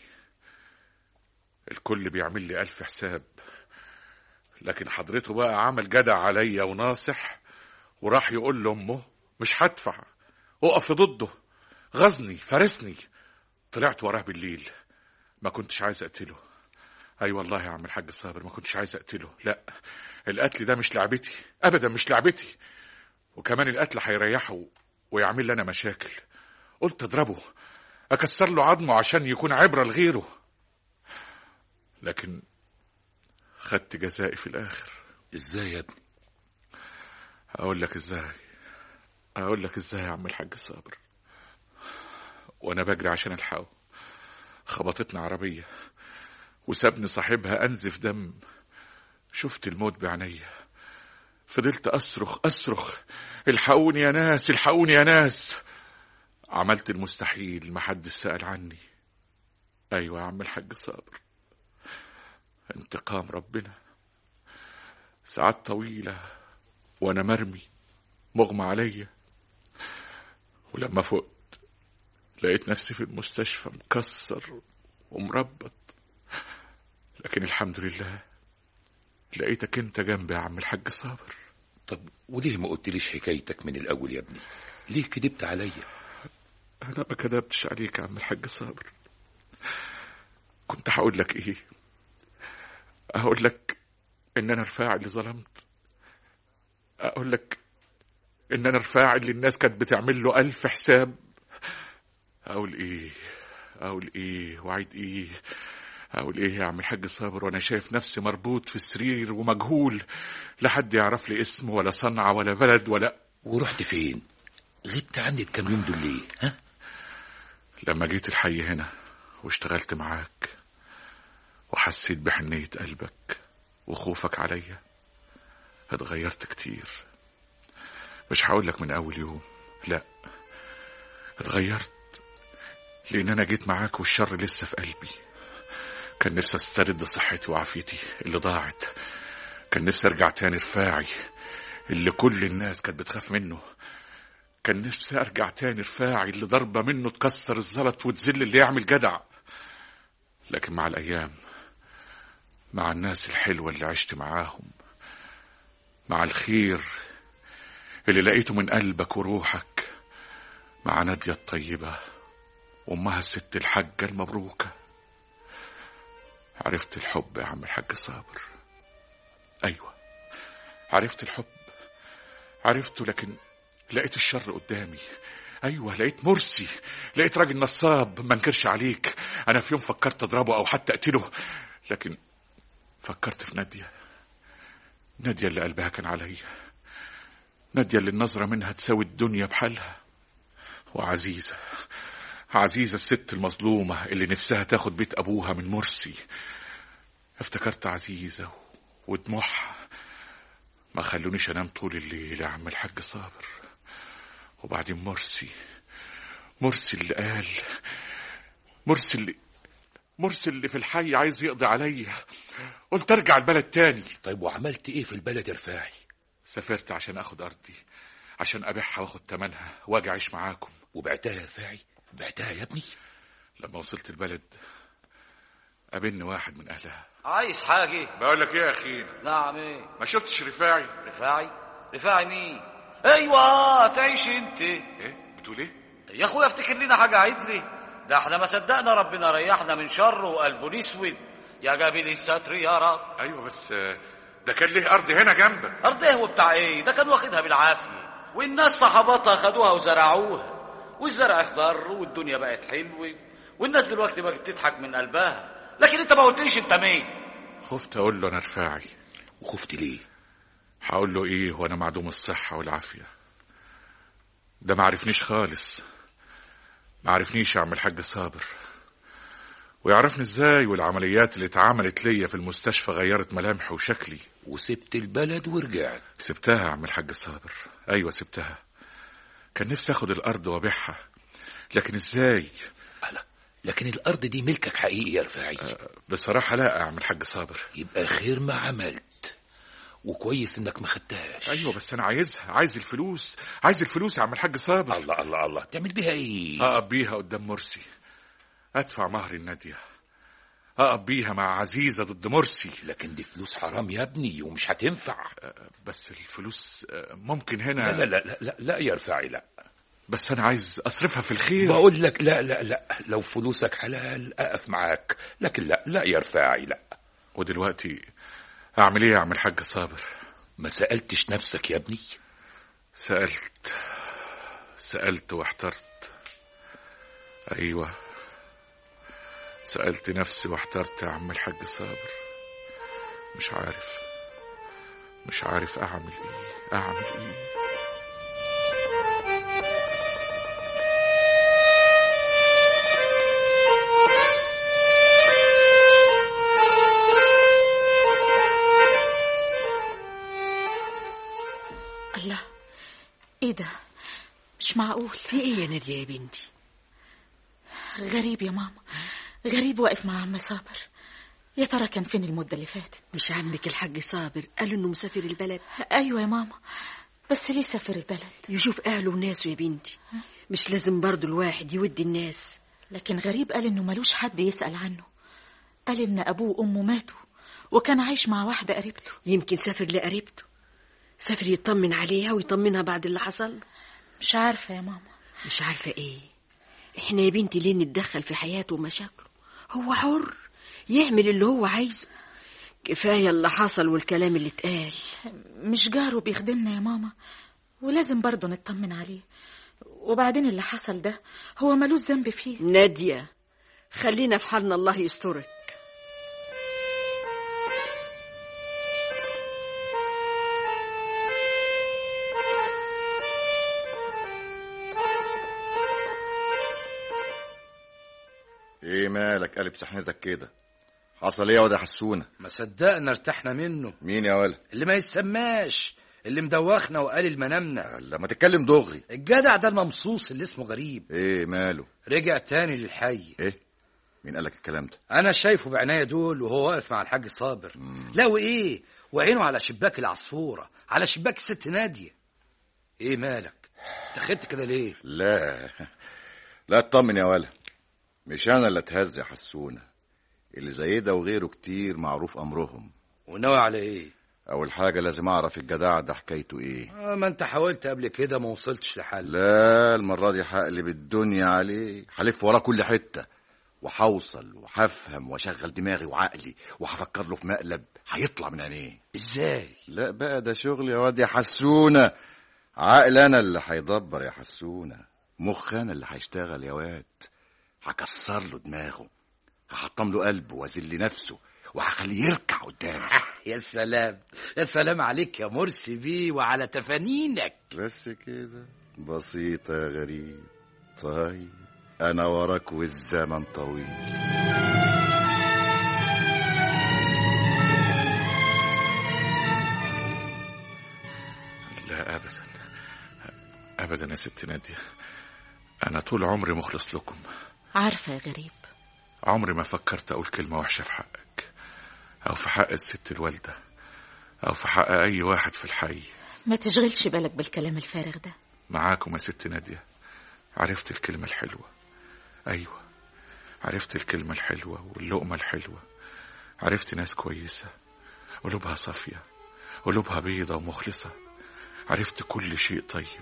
الكل بيعمل لي ألف حساب لكن حضرته بقى عمل جدع عليا وناصح وراح يقول لأمه مش هدفع اقف ضده غزني فارسني طلعت وراه بالليل ما كنتش عايز اقتله اي أيوة والله يا عم الحاج صابر ما كنتش عايز اقتله لا القتل ده مش لعبتي ابدا مش لعبتي وكمان القتل هيريحه ويعمل لي انا مشاكل قلت اضربه اكسر له عظمه عشان يكون عبره لغيره لكن خدت جزائي في الاخر ازاي يا ابني اقول لك ازاي اقول لك ازاي يا عم الحاج صابر وانا بجري عشان الحقه خبطتنا عربيه وسابني صاحبها انزف دم شفت الموت بعينيا فضلت اصرخ اصرخ الحقوني يا ناس الحقوني يا ناس عملت المستحيل ما حد سأل عني ايوه يا عم الحاج صابر انتقام ربنا ساعات طويلة وانا مرمي مغمى عليا ولما فقت لقيت نفسي في المستشفى مكسر ومربط لكن الحمد لله لقيتك انت جنبي يا عم الحاج صابر طب وليه ما قلتليش حكايتك من الاول يا ابني ليه كدبت عليا انا ما كذبتش عليك يا عم الحاج صابر كنت هقول لك ايه هقول لك ان انا رفاعي اللي ظلمت اقول لك ان انا رفاعي اللي الناس كانت بتعمل له الف حساب اقول ايه اقول ايه وعيد ايه اقول ايه يا عم الحاج صابر وانا شايف نفسي مربوط في السرير ومجهول لا حد يعرف لي اسم ولا صنعة ولا بلد ولا ورحت فين غبت عني الكام يوم دول ليه ها لما جيت الحي هنا واشتغلت معاك وحسيت بحنية قلبك وخوفك عليا اتغيرت كتير مش هقولك من اول يوم لا اتغيرت لان انا جيت معاك والشر لسه في قلبي كان نفسي استرد صحتي وعافيتي اللي ضاعت كان نفسي ارجع تاني رفاعي اللي كل الناس كانت بتخاف منه كان نفسي ارجع تاني رفاعي اللي ضربه منه تكسر الزلط وتذل اللي يعمل جدع لكن مع الايام مع الناس الحلوه اللي عشت معاهم مع الخير اللي لقيته من قلبك وروحك مع نادية الطيبة وأمها الست الحاجة المبروكة عرفت الحب يا عم الحاج صابر أيوة عرفت الحب عرفته لكن لقيت الشر قدامي أيوة لقيت مرسي لقيت راجل نصاب ما انكرش عليك أنا في يوم فكرت أضربه أو حتى أقتله لكن فكرت في نادية نادية اللي قلبها كان عليا نادية اللي النظرة منها تساوي الدنيا بحالها وعزيزة عزيزة الست المظلومة اللي نفسها تاخد بيت أبوها من مرسي افتكرت عزيزة ودموعها ما خلونيش أنام طول الليل يا عم الحاج صابر وبعدين مرسي مرسي اللي قال مرسي اللي مرسي اللي في الحي عايز يقضي عليا قلت ارجع البلد تاني طيب وعملت ايه في البلد يا رفاعي سافرت عشان اخد ارضي عشان ابيعها واخد تمنها واجي اعيش معاكم وبعتها يا رفاعي بعتها يا ابني لما وصلت البلد قابلني واحد من اهلها عايز حاجة بقول لك ايه يا اخي نعم ايه ما شفتش رفاعي رفاعي رفاعي مين ايوه تعيش انت ايه بتقول ايه يا اخويا افتكر لنا حاجة عدلي ده احنا ما صدقنا ربنا ريحنا من شره وقلبه الاسود يا جميل الستر يا رب ايوه بس آه، ده كان ليه ارض هنا جنبك ارض ايه وبتاع ايه ده كان واخدها بالعافيه والناس صحاباتها خدوها وزرعوها والزرع اخضر والدنيا بقت حلوه والناس دلوقتي بقت تضحك من قلبها لكن انت ما قلتليش انت مين خفت اقول له انا رفاعي وخفت ليه هقول له ايه وانا معدوم الصحه والعافيه ده ما عرفنيش خالص ما عرفنيش يا عم الحاج صابر ويعرفني ازاي والعمليات اللي اتعملت ليا في المستشفى غيرت ملامحي وشكلي وسبت البلد ورجعت سبتها يا عم الحاج صابر ايوه سبتها كان نفسي اخد الارض وابيعها لكن ازاي ألا لكن الارض دي ملكك حقيقي يا رفاعي بصراحه لا يا عم الحاج صابر يبقى خير ما عملت وكويس انك ما خدتهاش ايوه بس انا عايزها عايز الفلوس عايز الفلوس يا عم الحاج صابر الله الله الله تعمل بيها ايه اقف بيها قدام مرسي ادفع مهر الناديه اقف بيها مع عزيزه ضد مرسي لكن دي فلوس حرام يا ابني ومش هتنفع بس الفلوس آه، ممكن هنا لا لا لا لا, لا, لا يا رفاعي لا بس انا عايز اصرفها في الخير بقول لك لا لا لا لو فلوسك حلال اقف معاك لكن لا لا يا رفاعي لا ودلوقتي اعمل ايه يا عم الحاج صابر ما سألتش نفسك يا ابني سألت سألت واحترت أيوة سألت نفسي واحترت يا عم الحاج صابر مش عارف مش عارف أعمل إيه أعمل إيه الله ايه ده مش معقول في ايه يا ناديه يا بنتي غريب يا ماما غريب واقف مع عم صابر يا ترى كان فين المدة اللي فاتت مش عمك الحاج صابر قالوا انه مسافر البلد ايوه يا ماما بس ليه سافر البلد يشوف اهله وناسه يا بنتي مش لازم برضو الواحد يودي الناس لكن غريب قال انه ملوش حد يسأل عنه قال ان ابوه وامه ماتوا وكان عايش مع واحدة قريبته يمكن سافر لقريبته سافر يطمن عليها ويطمنها بعد اللي حصل مش عارفة يا ماما مش عارفة ايه احنا يا بنتي ليه نتدخل في حياته ومشاكله هو حر يعمل اللي هو عايزه كفاية اللي حصل والكلام اللي اتقال مش جاره بيخدمنا يا ماما ولازم برضه نطمن عليه وبعدين اللي حصل ده هو ملوش ذنب فيه نادية خلينا في حالنا الله يسترك ايه مالك قلب سحنتك كده حصل ايه يا واد يا حسونه ما صدقنا ارتحنا منه مين يا ولا اللي ما يسماش اللي مدوخنا وقال منامنا لما تتكلم دغري الجدع ده الممصوص اللي اسمه غريب ايه ماله رجع تاني للحي ايه مين قالك الكلام ده انا شايفه بعناية دول وهو واقف مع الحاج صابر لا وايه وعينه على شباك العصفورة على شباك الست نادية ايه مالك تخدت كده ليه لا لا اطمن يا ولا مش انا اللي اتهز يا حسونه اللي زي ده وغيره كتير معروف امرهم وناوي على ايه اول حاجه لازم اعرف الجدع ده حكايته ايه آه ما انت حاولت قبل كده ما وصلتش لحل لا المره دي هقلب الدنيا عليه هلف وراه كل حته وهوصل وهفهم واشغل دماغي وعقلي وهفكر له في مقلب هيطلع من عينيه ازاي لا بقى ده شغل يا واد يا حسونة عقل انا اللي هيدبر يا حسونة مخ انا اللي هيشتغل يا واد هكسر له دماغه هحطم له قلبه واذل نفسه وهخليه يركع قدامي يا سلام يا سلام عليك يا مرسي بيه وعلى تفانينك بس كده بسيطة يا غريب طيب أنا وراك والزمن طويل لا أبدا أبدا يا ست نادية أنا طول عمري مخلص لكم عارفة يا غريب عمري ما فكرت أقول كلمة وحشة في حقك أو في حق الست الوالدة أو في حق أي واحد في الحي ما تشغلش بالك بالكلام الفارغ ده معاكم يا ست نادية عرفت الكلمة الحلوة أيوة عرفت الكلمة الحلوة واللقمة الحلوة عرفت ناس كويسة قلوبها صافية قلوبها بيضة ومخلصة عرفت كل شيء طيب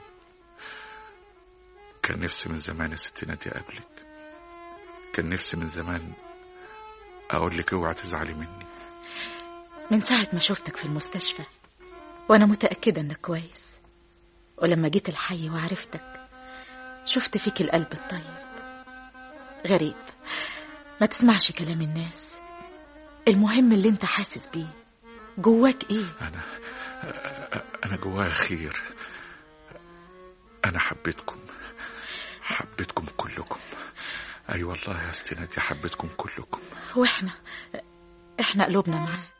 كان نفسي من زمان يا ست نادية أقابلك كان نفسي من زمان أقول لك اوعى تزعلي مني من ساعة ما شفتك في المستشفى وأنا متأكدة إنك كويس ولما جيت الحي وعرفتك شفت فيك القلب الطيب غريب ما تسمعش كلام الناس المهم اللي انت حاسس بيه جواك ايه أنا أنا جوايا خير أنا حبيتكم حبيتكم كلكم أي أيوة والله يا ست نادية حبيتكم كلكم واحنا احنا قلوبنا معاك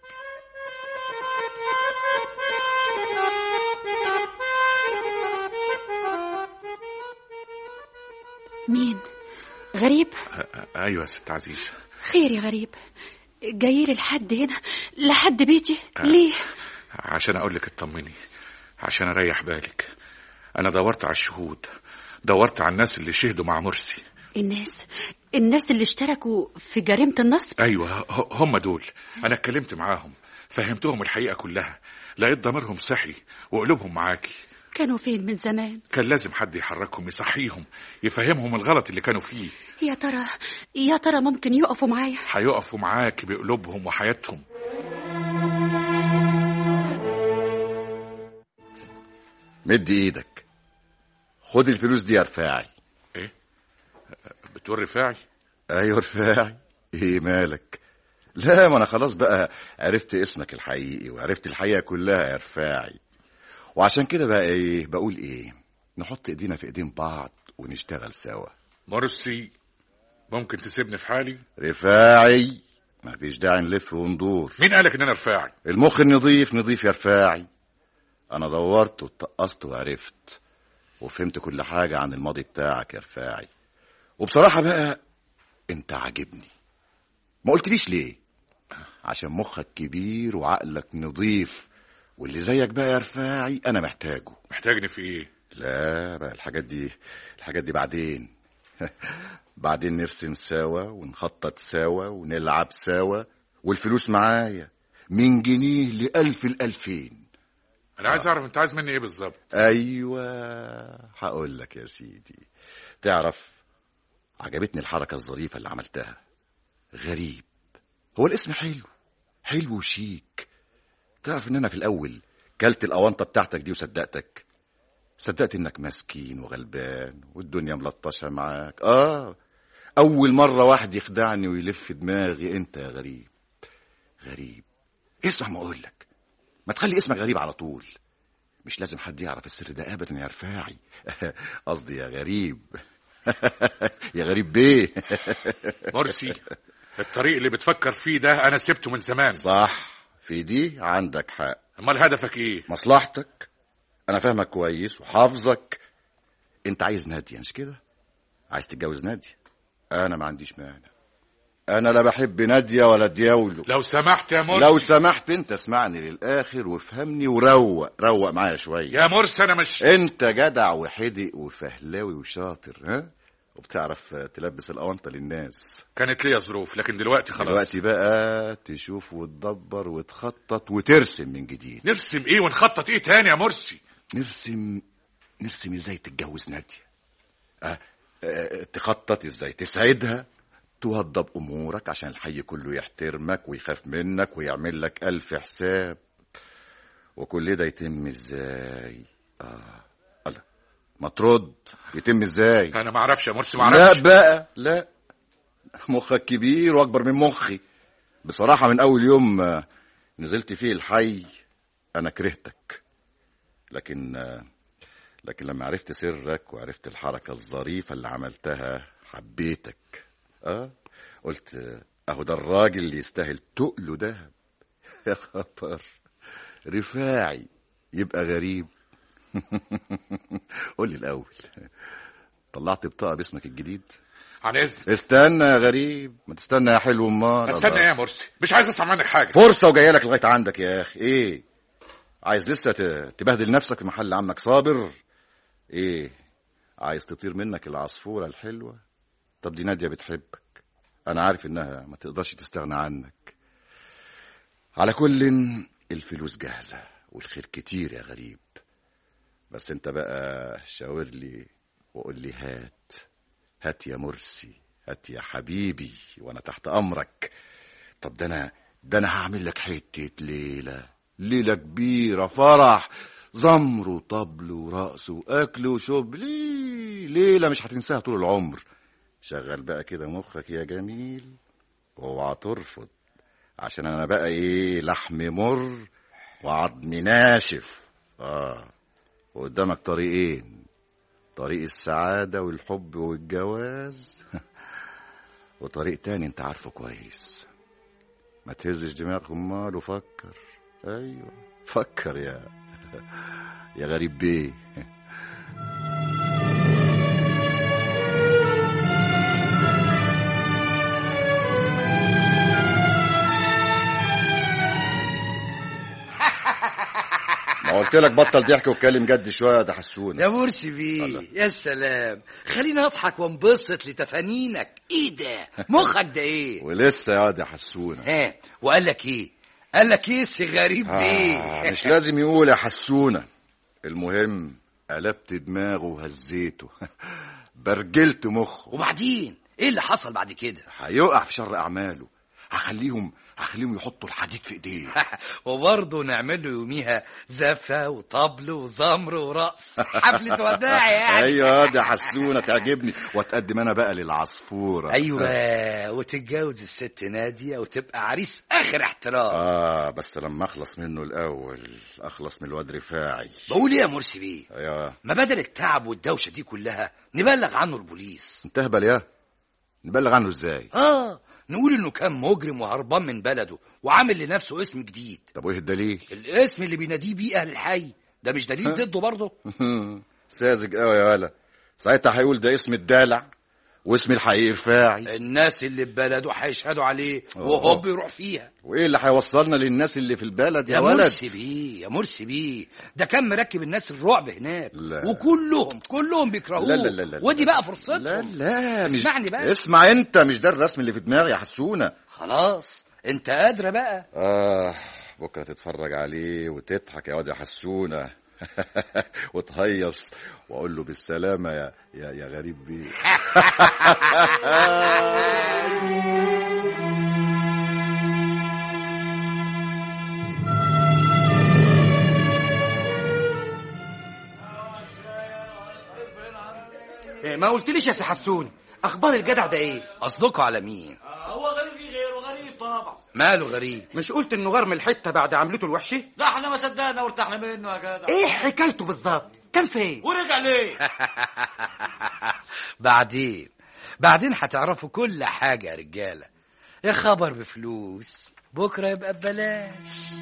مين غريب أيوة يا ست عزيز خير يا غريب جايلي لحد هنا لحد بيتي ليه عشان أقول لك اطمني عشان أريح بالك أنا دورت على الشهود دورت على الناس اللي شهدوا مع مرسي الناس الناس اللي اشتركوا في جريمة النصب أيوة ه- هم دول أنا اتكلمت معاهم فهمتهم الحقيقة كلها لقيت ضميرهم صحي وقلوبهم معاكي كانوا فين من زمان كان لازم حد يحركهم يصحيهم يفهمهم الغلط اللي كانوا فيه يا ترى يا ترى ممكن يقفوا معايا هيقفوا معاك بقلوبهم وحياتهم مد ايدك خد الفلوس دي يا رفاعي ايه بتقول رفاعي ايوه رفاعي ايه مالك لا ما انا خلاص بقى عرفت اسمك الحقيقي وعرفت الحقيقه كلها يا رفاعي وعشان كده بقى ايه بقول ايه نحط ايدينا في ايدين بعض ونشتغل سوا مرسي ممكن تسيبني في حالي رفاعي ما فيش داعي نلف وندور مين قالك ان انا رفاعي المخ النظيف نظيف يا رفاعي انا دورت واتقصت وعرفت وفهمت كل حاجة عن الماضي بتاعك يا رفاعي وبصراحة بقى انت عاجبني ما قلتليش ليه عشان مخك كبير وعقلك نظيف واللي زيك بقى يا رفاعي انا محتاجه محتاجني في ايه لا بقى الحاجات دي الحاجات دي بعدين بعدين نرسم سوا ونخطط سوا ونلعب سوا والفلوس معايا من جنيه لألف الألفين انا عايز اعرف انت عايز مني ايه بالظبط أيوة هقول لك يا سيدي تعرف عجبتني الحركة الظريفة اللي عملتها غريب هو الاسم حلو حلو وشيك تعرف ان انا في الاول كلت الاونطه بتاعتك دي وصدقتك صدقت انك مسكين وغلبان والدنيا ملطشه معاك اه اول مره واحد يخدعني ويلف دماغي انت يا غريب غريب اسمع ما اقول لك ما تخلي اسمك غريب على طول مش لازم حد يعرف السر ده ابدا يا رفاعي قصدي يا غريب يا غريب بيه مرسي الطريق اللي بتفكر فيه ده انا سبته من زمان صح في دي عندك حق امال هدفك ايه مصلحتك انا فاهمك كويس وحافظك انت عايز ناديه مش كده عايز تتجوز ناديه انا ما عنديش مانع انا لا بحب ناديه ولا دياولو لو سمحت يا مرسي لو سمحت انت اسمعني للاخر وافهمني وروق روق معايا شويه يا مرسي انا مش انت جدع وحدق وفهلاوي وشاطر ها وبتعرف تلبس الاونطه للناس كانت ليا ظروف لكن دلوقتي خلاص دلوقتي بقى تشوف وتدبر وتخطط وترسم من جديد نرسم ايه ونخطط ايه تاني يا مرسي نرسم نرسم ازاي تتجوز نادية أه أه تخطط ازاي تسعدها توضب امورك عشان الحي كله يحترمك ويخاف منك ويعمل لك الف حساب وكل ده يتم ازاي اه الله ما ترد يتم ازاي انا ما اعرفش يا مرسي ما لا اعرفش بقى لا مخك كبير واكبر من مخي بصراحة من اول يوم آه، نزلت فيه الحي انا كرهتك لكن آه، لكن لما عرفت سرك وعرفت الحركة الظريفة اللي عملتها حبيتك اه قلت آه، اهو ده الراجل اللي يستاهل تقله دهب يا خبر رفاعي يبقى غريب قول لي الاول طلعت بطاقة باسمك الجديد عن اذنك استنى يا غريب ما تستنى يا حلو امال استنى الله. ايه يا مرسي مش عايز اسمع منك حاجه فرصة وجاية لك لغاية عندك يا أخي إيه عايز لسه ت- تبهدل نفسك في محل عمك صابر إيه عايز تطير منك العصفورة الحلوة طب دي نادية بتحبك أنا عارف إنها ما تقدرش تستغنى عنك على كل الفلوس جاهزة والخير كتير يا غريب بس انت بقى شاور لي وقول لي هات هات يا مرسي هات يا حبيبي وانا تحت امرك طب ده انا ده انا هعمل لك حته ليله ليله كبيره فرح زمر وطبل ورقص واكل وشرب ليه ليله مش هتنساها طول العمر شغل بقى كده مخك يا جميل واوعى ترفض عشان انا بقى ايه لحم مر وعظم ناشف اه وقدامك طريقين طريق السعادة والحب والجواز وطريق تاني انت عارفه كويس ما تهزش دماغك امال وفكر ايوه فكر يا يا غريب بيه ما قلت لك بطل ضحك واتكلم جد شويه ده حسون يا مرسي بيه يا سلام خليني اضحك وانبسط لتفانينك ايه ده مخك ده ايه ولسه يا واد يا حسون ها وقال لك ايه قال لك ايه سي غريب آه بيه مش لازم يقول يا حسونة المهم قلبت دماغه وهزيته برجلت مخه وبعدين ايه اللي حصل بعد كده هيقع في شر اعماله هخليهم هخليهم يحطوا الحديد في ايديه وبرضه نعمل له يوميها زفة وطبل وزمر ورقص حفلة وداع يعني ايوه دي حسونه تعجبني واتقدم انا بقى للعصفوره ايوه وتتجوز الست نادية وتبقى عريس اخر احترام اه بس لما اخلص منه الاول اخلص من الواد رفاعي بقول ايه يا مرسي بيه ايوه ما بدل التعب والدوشة دي كلها نبلغ عنه البوليس انت اهبل يا نبلغ عنه ازاي اه نقول انه كان مجرم وهربان من بلده وعامل لنفسه اسم جديد طب وايه الدليل الاسم اللي بيناديه بيه اهل الحي ده مش دليل ضده برضه ساذج قوي يا ولا ساعتها هيقول ده اسم الدلع واسم الحقيقي رفاعي الناس اللي في بلده هيشهدوا عليه أوه. وهو بيروح فيها وايه اللي هيوصلنا للناس اللي في البلد يا, يا ولد مرسي بيه يا مرسي بيه ده كان مركب الناس الرعب هناك لا. وكلهم كلهم بيكرهوه لا لا لا لا ودي بقى فرصتهم لا لا مش اسمعني بس اسمع انت مش ده الرسم اللي في دماغي يا حسونه خلاص انت قادره بقى اه بكره تتفرج عليه وتضحك يا واد يا حسونه وتهيص واقول له بالسلامه يا يا, يا غريب بيه إيه، ما قلتليش يا سي حسون اخبار الجدع ده ايه قصدكوا على مين هو غريب في غيره غريب طبعا ماله غريب مش قلت انه غار من الحته بعد عملته الوحشه ده احنا ما صدقنا وارتحنا منه يا جدع ايه حكايته بالظبط كان فين ورجع ليه بعدين بعدين هتعرفوا كل حاجه يا رجاله يا خبر بفلوس بكره يبقى ببلاش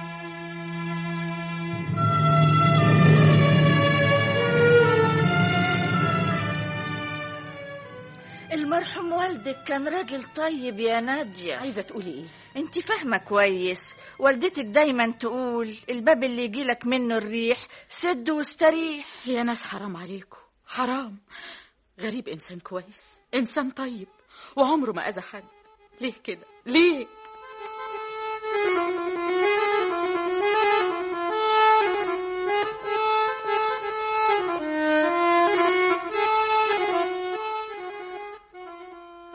المرحوم والدك كان راجل طيب يا نادية عايزة تقولي ايه انت فاهمة كويس والدتك دايما تقول الباب اللي يجيلك منه الريح سد واستريح يا ناس حرام عليكم حرام غريب انسان كويس انسان طيب وعمره ما اذى حد ليه كده ليه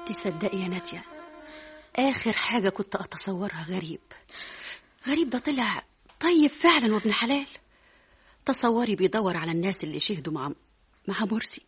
تصدقي يا نادية آخر حاجة كنت أتصورها غريب غريب ده طلع طيب فعلا وابن حلال تصوري بيدور على الناس اللي شهدوا مع مع مرسي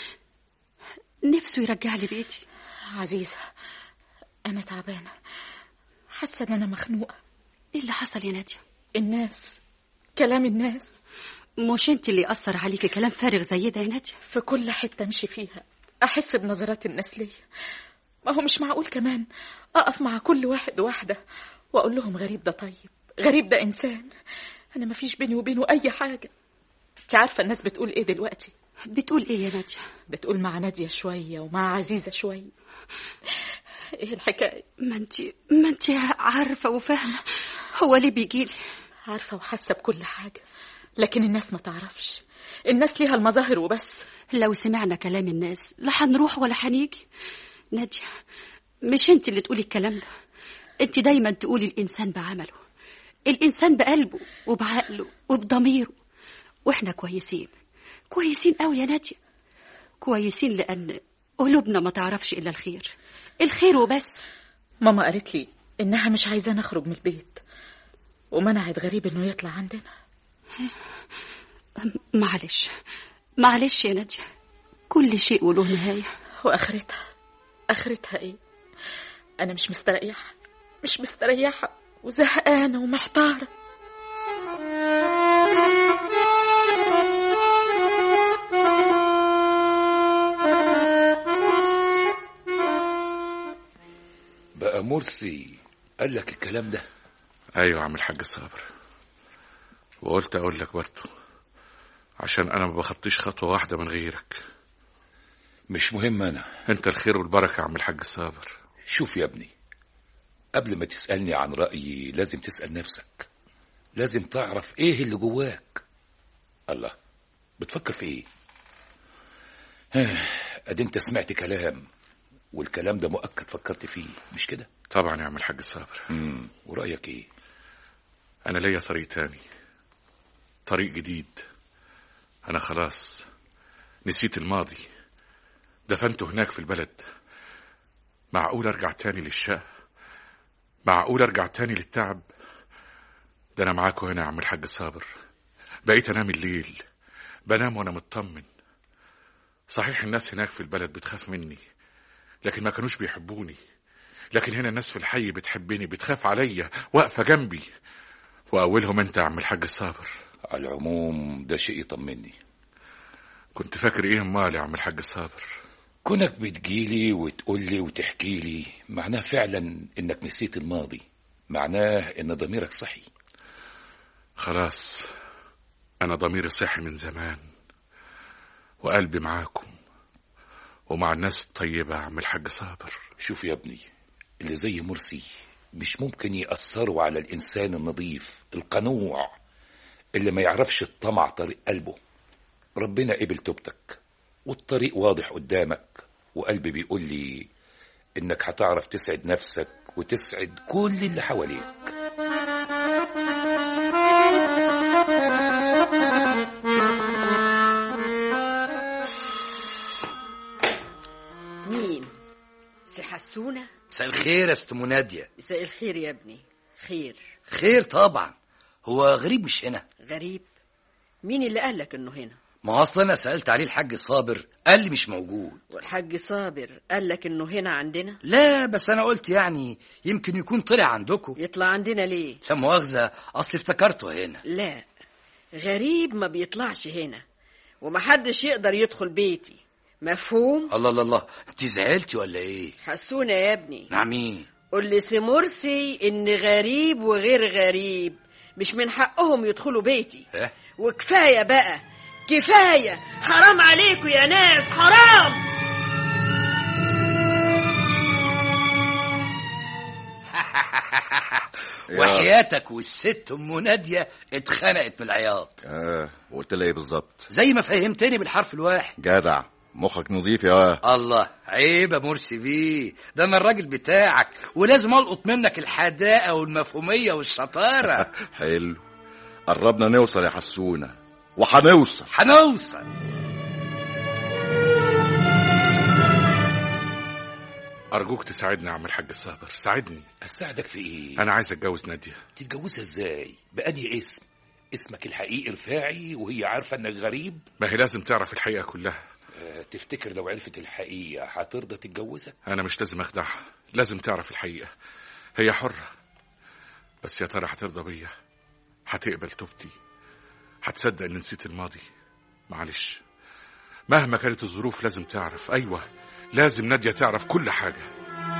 نفسه يرجع لي بيتي عزيزة أنا تعبانة حاسة إن أنا مخنوقة إيه اللي حصل يا نادية الناس كلام الناس مش انت اللي أثر عليكي كلام فارغ زي ده يا نادية في كل حتة أمشي فيها أحس بنظرات الناس ليا ما هو مش معقول كمان أقف مع كل واحد واحدة وأقول لهم غريب ده طيب غريب ده إنسان أنا ما فيش بيني وبينه أي حاجة أنت عارفة الناس بتقول إيه دلوقتي بتقول إيه يا نادية بتقول مع نادية شوية ومع عزيزة شوية إيه الحكاية ما انت ما انت عارفة وفاهمة هو ليه بيجيلي عارفة وحاسة بكل حاجة لكن الناس ما تعرفش الناس ليها المظاهر وبس لو سمعنا كلام الناس لا هنروح ولا هنيجي نادية مش انت اللي تقولي الكلام ده انت دايما تقولي الإنسان بعمله الإنسان بقلبه وبعقله وبضميره واحنا كويسين كويسين قوي يا نادية كويسين لأن قلوبنا ما تعرفش إلا الخير الخير وبس ماما قالت لي إنها مش عايزة نخرج من البيت ومنعت غريب إنه يطلع عندنا معلش معلش يا نادية كل شيء وله نهاية وآخرتها آخرتها إيه أنا مش مستريحة مش مستريحة وزهقانة ومحتارة بقى مرسي قال لك الكلام ده ايوه يا عم الحاج صابر وقلت اقول لك برضه عشان انا ما بخطيش خطوه واحده من غيرك مش مهم انا انت الخير والبركه يا عم الحاج صابر شوف يا ابني قبل ما تسألني عن رأيي لازم تسأل نفسك لازم تعرف ايه اللي جواك الله بتفكر في ايه ها، ادي انت سمعت كلام والكلام ده مؤكد فكرت فيه مش كده طبعا يا عم الحاج صابر امم ورأيك ايه انا ليا طريق تاني طريق جديد انا خلاص نسيت الماضي دفنته هناك في البلد معقول ارجع تاني للشقة معقول ارجع تاني للتعب ده انا معاكم هنا يا عم الحاج صابر بقيت انام الليل بنام وانا مطمن صحيح الناس هناك في البلد بتخاف مني لكن ما كانوش بيحبوني لكن هنا الناس في الحي بتحبني بتخاف عليا واقفة جنبي وأولهم أنت يا عم الحاج صابر على العموم ده شيء يطمني كنت فاكر إيه أمال يا عم الحاج صابر كونك بتجيلي وتقولي وتحكي لي معناه فعلا انك نسيت الماضي معناه ان ضميرك صحي خلاص أنا ضميري صحي من زمان وقلبي معاكم ومع الناس الطيبة يا عم الحاج صابر شوف يا ابني اللي زي مرسي مش ممكن يأثروا على الإنسان النظيف القنوع اللي ما يعرفش الطمع طريق قلبه ربنا قبل توبتك والطريق واضح قدامك وقلبي بيقول لي إنك هتعرف تسعد نفسك وتسعد كل اللي حواليك مين سي حسونة مساء الخير يا ست منادية مساء الخير يا ابني خير خير طبعا هو غريب مش هنا غريب مين اللي قال لك انه هنا ما هو اصلا انا سالت عليه الحاج صابر قال لي مش موجود والحاج صابر قال لك انه هنا عندنا لا بس انا قلت يعني يمكن يكون طلع عندكم يطلع عندنا ليه لا مؤاخذه اصل افتكرته هنا لا غريب ما بيطلعش هنا ومحدش يقدر يدخل بيتي مفهوم الله الله الله انت زعلتي ولا ايه حسونة يا ابني نعم مين قول لسي مرسي ان غريب وغير غريب مش من حقهم يدخلوا بيتي اه وكفايه بقى كفايه حرام عليكم يا ناس حرام وحياتك والست ام ناديه اتخنقت من العياط اه وقلت لها ايه بالظبط زي ما فهمتني بالحرف الواحد جدع مخك نظيف يا الله عيب يا مرسي بيه ده انا الراجل بتاعك ولازم القط منك الحداقه والمفهوميه والشطاره حلو قربنا نوصل يا حسونة وهنوصل هنوصل ارجوك تساعدني يا عم الحاج صابر ساعدني اساعدك في ايه انا عايز اتجوز ناديه تتجوزها ازاي بأنهي اسم اسمك الحقيقي رفاعي وهي عارفه انك غريب ما هي لازم تعرف الحقيقه كلها أه تفتكر لو عرفت الحقيقه هترضى تتجوزك انا مش لازم اخدعها لازم تعرف الحقيقه هي حره بس يا ترى هترضى بيا هتقبل توبتي هتصدق اني نسيت الماضي معلش مهما كانت الظروف لازم تعرف ايوه لازم ناديه تعرف كل حاجه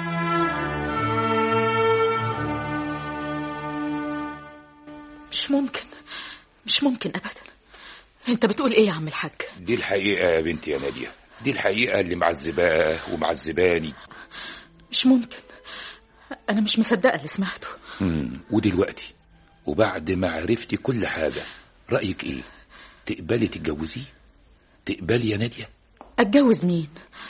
مش ممكن مش ممكن ابدا انت بتقول ايه يا عم الحاج دي الحقيقه يا بنتي يا ناديه دي الحقيقه اللي معذباه ومعذباني مش ممكن انا مش مصدقه اللي سمعته مم. ودلوقتي وبعد ما عرفتي كل حاجه رايك ايه تقبلي تتجوزيه تقبلي يا ناديه اتجوز مين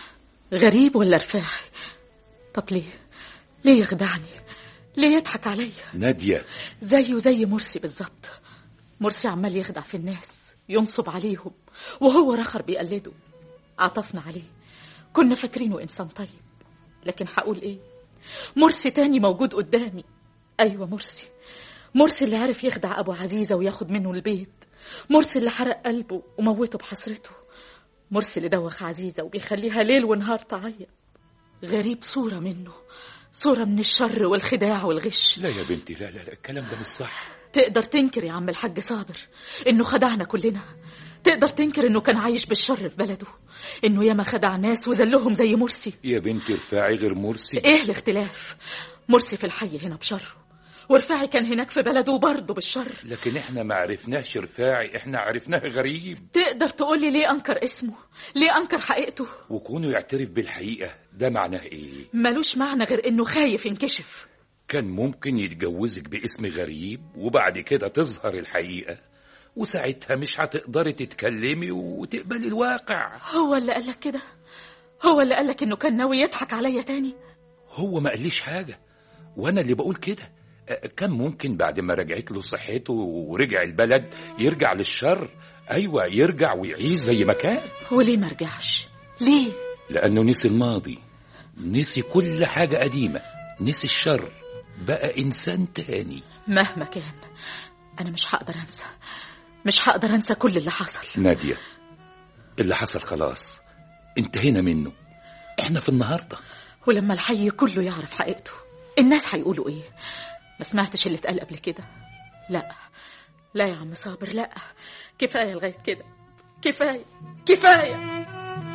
غريب ولا رفاعي طب ليه ليه يخدعني ليه يضحك عليا ناديه زيه زي مرسي بالظبط مرسي عمال يخدع في الناس ينصب عليهم وهو رخر بيقلده عطفنا عليه كنا فاكرينه انسان طيب لكن هقول ايه مرسي تاني موجود قدامي ايوه مرسي مرسي اللي عرف يخدع ابو عزيزه وياخد منه البيت مرسي اللي حرق قلبه وموته بحسرته مرسي اللي دوخ عزيزه وبيخليها ليل ونهار تعيط غريب صوره منه صوره من الشر والخداع والغش لا يا بنتي لا لا, لا الكلام ده مش صح تقدر تنكر يا عم الحاج صابر انه خدعنا كلنا تقدر تنكر انه كان عايش بالشر في بلده انه ياما خدع ناس وذلهم زي مرسي يا بنتي رفاعي غير مرسي ايه الاختلاف مرسي في الحي هنا بشره ورفاعي كان هناك في بلده برضه بالشر لكن احنا ما عرفناش رفاعي احنا عرفناه غريب تقدر تقولي ليه انكر اسمه ليه انكر حقيقته وكونه يعترف بالحقيقه ده معناه ايه ملوش معنى غير انه خايف ينكشف كان ممكن يتجوزك باسم غريب وبعد كده تظهر الحقيقه وساعتها مش هتقدري تتكلمي وتقبلي الواقع هو اللي قالك كده هو اللي قالك انه كان ناوي يضحك عليا تاني هو ما قاليش حاجه وانا اللي بقول كده كان ممكن بعد ما رجعت له صحته ورجع البلد يرجع للشر ايوه يرجع ويعيش زي ما كان وليه ما رجعش ليه لانه نسي الماضي نسي كل حاجه قديمه نسي الشر بقى انسان تاني مهما كان انا مش هقدر انسى مش هقدر انسى كل اللي حصل ناديه اللي حصل خلاص انتهينا منه احنا في النهارده ولما الحي كله يعرف حقيقته الناس هيقولوا ايه ما سمعتش اللي اتقال قبل كده لا لا يا عم صابر لا كفايه لغايه كده كفايه كفايه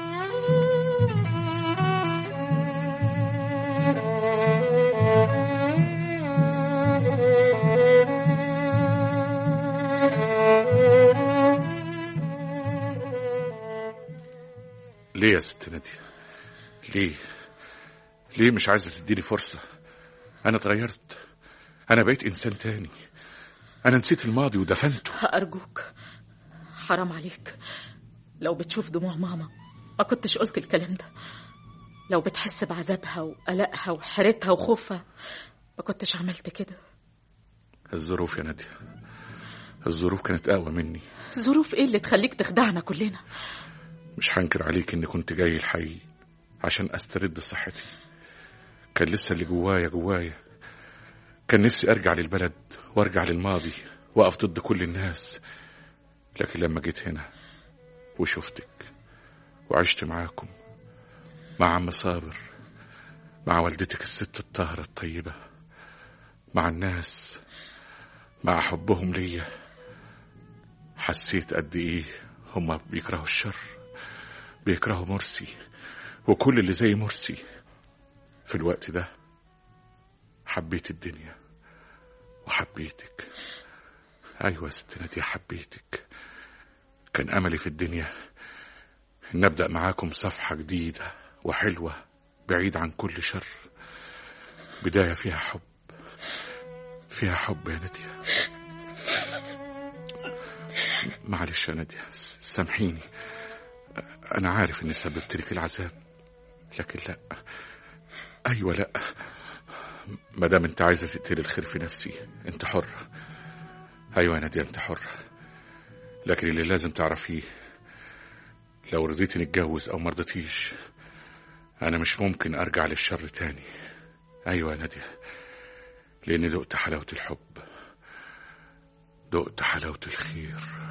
ليه يا ست نادية ليه ليه مش عايزة تديني فرصة أنا اتغيرت أنا بقيت إنسان تاني أنا نسيت الماضي ودفنته أرجوك حرام عليك لو بتشوف دموع ماما ما كنتش قلت الكلام ده لو بتحس بعذابها وقلقها وحيرتها وخوفها ما كنتش عملت كده الظروف يا نادية الظروف كانت أقوى مني ظروف إيه اللي تخليك تخدعنا كلنا مش هنكر عليك إني كنت جاي الحي عشان أسترد صحتي كان لسه اللي جوايا جوايا كان نفسي أرجع للبلد وأرجع للماضي وأقف ضد كل الناس لكن لما جيت هنا وشفتك وعشت معاكم مع عم صابر مع والدتك الست الطاهرة الطيبة مع الناس مع حبهم ليا حسيت قد ايه هما بيكرهوا الشر بيكرهوا مرسي وكل اللي زي مرسي في الوقت ده حبيت الدنيا وحبيتك ايوه يا ست نادية حبيتك كان املي في الدنيا ان ابدا معاكم صفحه جديده وحلوه بعيد عن كل شر بدايه فيها حب فيها حب يا نادية معلش يا نادية سامحيني أنا عارف إني سببت لك العذاب لكن لا أيوة لا ما دام أنت عايزة تقتلي الخير في نفسي أنت حرة أيوة يا نادية أنت حرة لكن اللي لازم تعرفيه لو رضيتي نتجوز أو مرضتيش أنا مش ممكن أرجع للشر تاني أيوة يا نادية لأني دقت حلاوة الحب دقت حلاوة الخير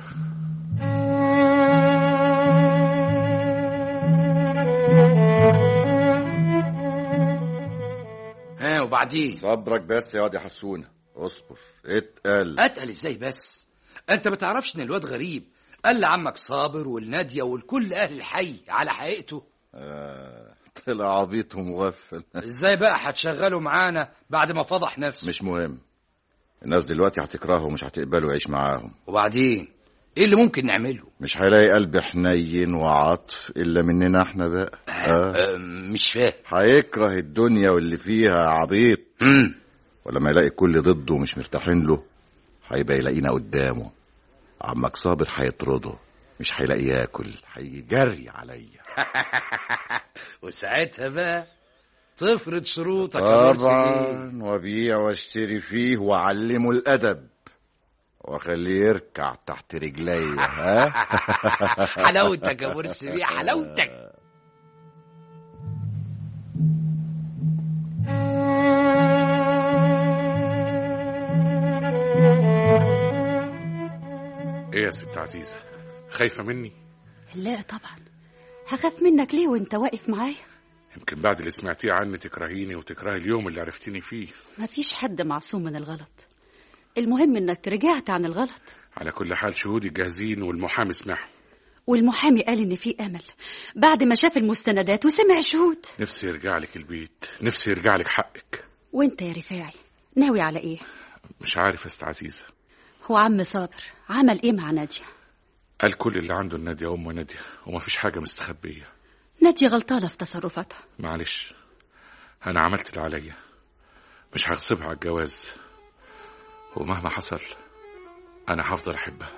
ها وبعدين صبرك بس يا واد يا حسونه اصبر اتقل اتقل ازاي بس انت ما تعرفش ان الواد غريب قال لعمك صابر والناديه والكل اهل الحي على حقيقته آه، طلع عبيط ومغفل ازاي بقى هتشغله معانا بعد ما فضح نفسه مش مهم الناس دلوقتي هتكرهه ومش هتقبله يعيش معاهم وبعدين ايه اللي ممكن نعمله مش هيلاقي قلب حنين وعطف الا مننا احنا بقى آه. أه مش فاهم هيكره الدنيا واللي فيها عبيط مم. ولما يلاقي الكل ضده ومش مرتاحين له هيبقى يلاقينا قدامه عمك صابر هيطرده مش هيلاقي ياكل هيجري عليا وساعتها بقى تفرض شروطك يا مرسي طبعا وابيع واشتري فيه واعلمه الادب واخليه يركع تحت رجلي ها حلاوتك يا مرسي بيه حلاوتك إيه يا ست عزيزة خايفة مني لا طبعا هخاف منك ليه وانت واقف معايا يمكن بعد اللي سمعتيه عني تكرهيني وتكرهي اليوم اللي عرفتيني فيه مفيش حد معصوم من الغلط المهم انك رجعت عن الغلط على كل حال شهودي جاهزين والمحامي سمعهم والمحامي قال ان في امل بعد ما شاف المستندات وسمع شهود نفسي يرجع لك البيت نفسي يرجع لك حقك وانت يا رفاعي ناوي على ايه مش عارف يا ست عزيزة هو عم صابر عمل ايه مع ناديه قال كل اللي عنده النادية أم نادية ومفيش حاجة مستخبية ناديه غلطانه في تصرفاتها معلش أنا عملت اللي عليا مش هغصبها على الجواز ومهما حصل أنا هفضل أحبها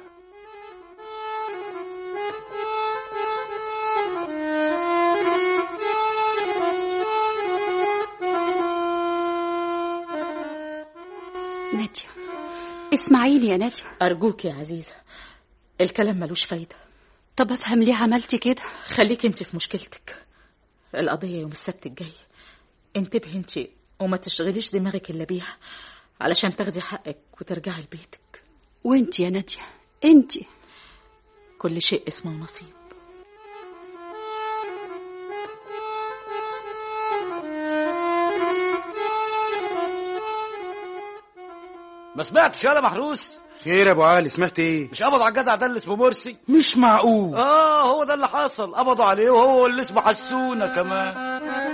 ناديه اسمعيني يا ناديه أرجوك يا عزيزة الكلام ملوش فايدة طب افهم ليه عملتي كده خليك انت في مشكلتك القضية يوم السبت الجاي انتبهي انت وما تشغليش دماغك إلا بيها علشان تاخدي حقك وترجعي لبيتك وانت يا ناديه انت كل شيء اسمه نصيب ما سمعتش يالا محروس خير يا ابو علي سمعت ايه مش قبضوا على الجدع ده اللي اسمه مرسي مش معقول اه هو ده اللي حصل قبضوا عليه وهو اللي اسمه حسونه كمان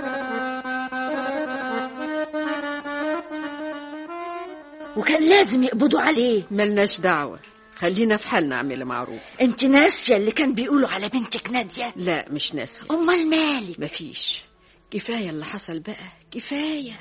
وكان لازم يقبضوا عليه ملناش دعوة خلينا في حالنا اعمل معروف انت ناسية اللي كان بيقولوا على بنتك نادية لا مش ناسي امال مالي مفيش كفاية اللي حصل بقى كفاية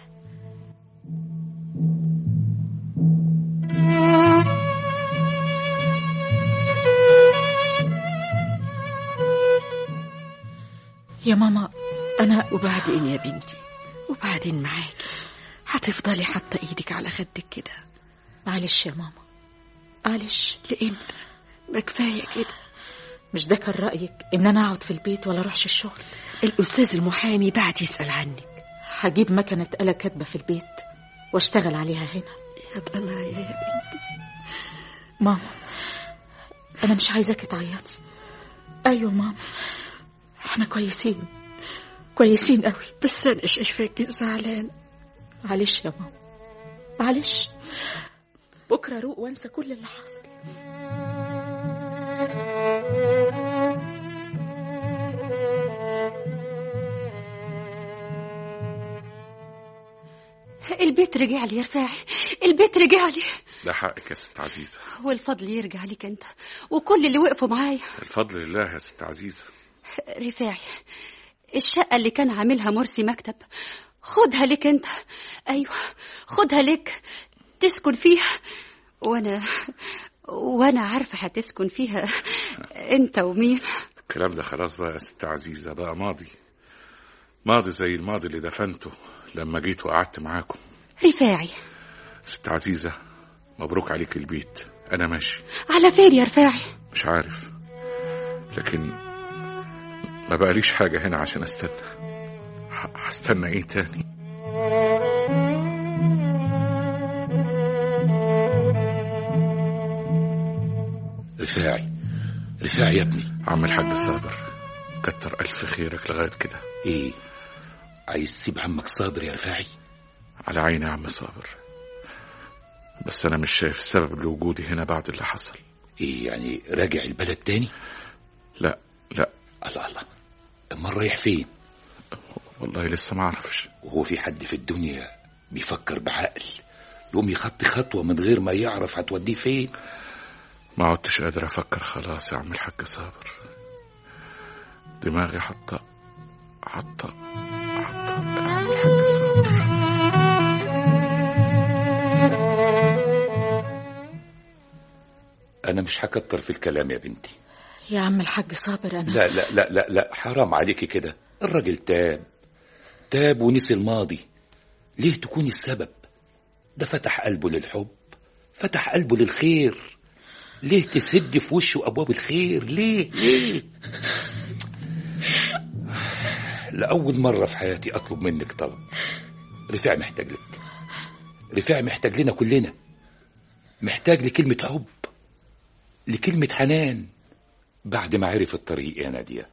يا ماما أنا وبعدين يا بنتي وبعدين معاكي هتفضلي حاطة ايدك على خدك كده معلش يا ماما معلش لامتى ما كفاية كده مش ده كان رأيك إن أنا أقعد في البيت ولا أروحش الشغل الأستاذ المحامي بعد يسأل عنك هجيب مكنة آلة كاتبة في البيت واشتغل عليها هنا يا ضنايا يا بنتي ماما أنا مش عايزاكي تعيطي أيوة ماما احنا كويسين كويسين قوي بس أنا شايفاكي زعلانة معلش يا ماما معلش بكرة أروق وأنسى كل اللي حصل البيت رجع لي يا رفاعي البيت رجع لي ده حقك يا ست عزيزة والفضل يرجع ليك انت وكل اللي وقفوا معايا الفضل لله يا ست عزيزة رفاعي الشقة اللي كان عاملها مرسي مكتب خدها لك انت ايوه خدها لك تسكن فيها وانا وانا عارفة هتسكن فيها انت ومين الكلام ده خلاص بقى يا ست عزيزة بقى ماضي ماضي زي الماضي اللي دفنته لما جيت وقعدت معاكم رفاعي ست عزيزة مبروك عليك البيت أنا ماشي على فين يا رفاعي مش عارف لكن ما بقاليش حاجة هنا عشان استنى استنى ايه تاني رفاعي رفاعي يا ابني عم الحاج صابر كتر ألف خيرك لغاية كده ايه عايز تسيب عمك صابر يا رفاعي على عيني يا عم صابر بس أنا مش شايف السبب لوجودي هنا بعد اللي حصل ايه يعني راجع البلد تاني لا لا الله الله امال رايح فين والله لسه ما أعرفش وهو في حد في الدنيا بيفكر بعقل يقوم يخطي خطوة من غير ما يعرف هتوديه فين ما عدتش قادر أفكر خلاص يا عم الحاج صابر دماغي حطة حطة حطة يا عم الحاج صابر انا مش هكتر في الكلام يا بنتي يا عم الحاج صابر أنا لا لا لا لا لا حرام عليكي كده الراجل تاب تاب ونسي الماضي ليه تكوني السبب ده فتح قلبه للحب فتح قلبه للخير ليه تسد في وشه ابواب الخير ليه ليه لأول مرة في حياتي أطلب منك طلب رفاع محتاج لك رفاع محتاج لنا كلنا محتاج لكلمة حب لكلمة حنان بعد ما عرف الطريق يا نادية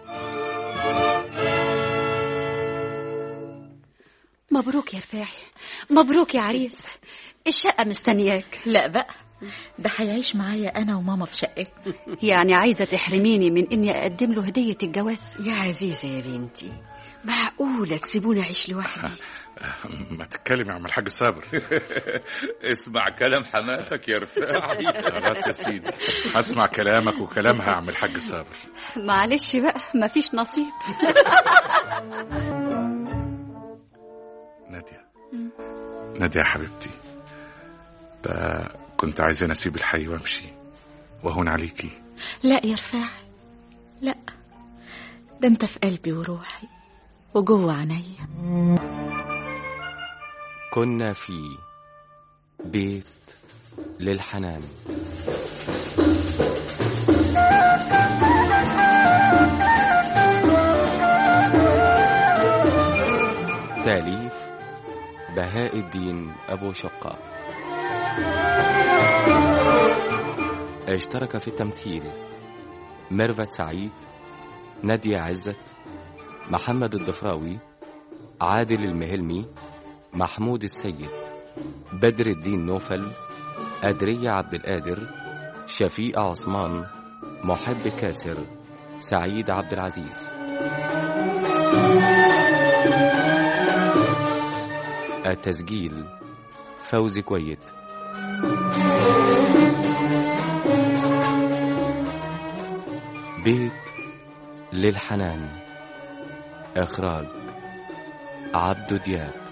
مبروك يا رفاعي مبروك يا عريس الشقة مستنياك لا بقى ده هيعيش معايا أنا وماما في شقتنا يعني عايزة تحرميني من إني أقدم له هدية الجواز يا عزيزة يا بنتي معقولة تسيبوني أعيش لوحدي ما تتكلم يا عم الحاج صابر اسمع كلام حماتك يا رفاعي خلاص يا سيدي هسمع كلامك وكلامها يا عم الحاج صابر معلش بقى مفيش نصيب نادية نادية يا حبيبتي بقى كنت عايزة اسيب الحي وامشي وهون عليكي لا يا رفاعي لا ده انت في قلبي وروحي وجوه عينيا كنا في بيت للحنان تاليف بهاء الدين أبو شقة اشترك في التمثيل ميرفت سعيد نادية عزت محمد الضفراوي عادل المهلمي محمود السيد بدر الدين نوفل أدرية عبد القادر شفيق عثمان محب كاسر سعيد عبد العزيز التسجيل فوزي كويت بيت للحنان إخراج عبد دياب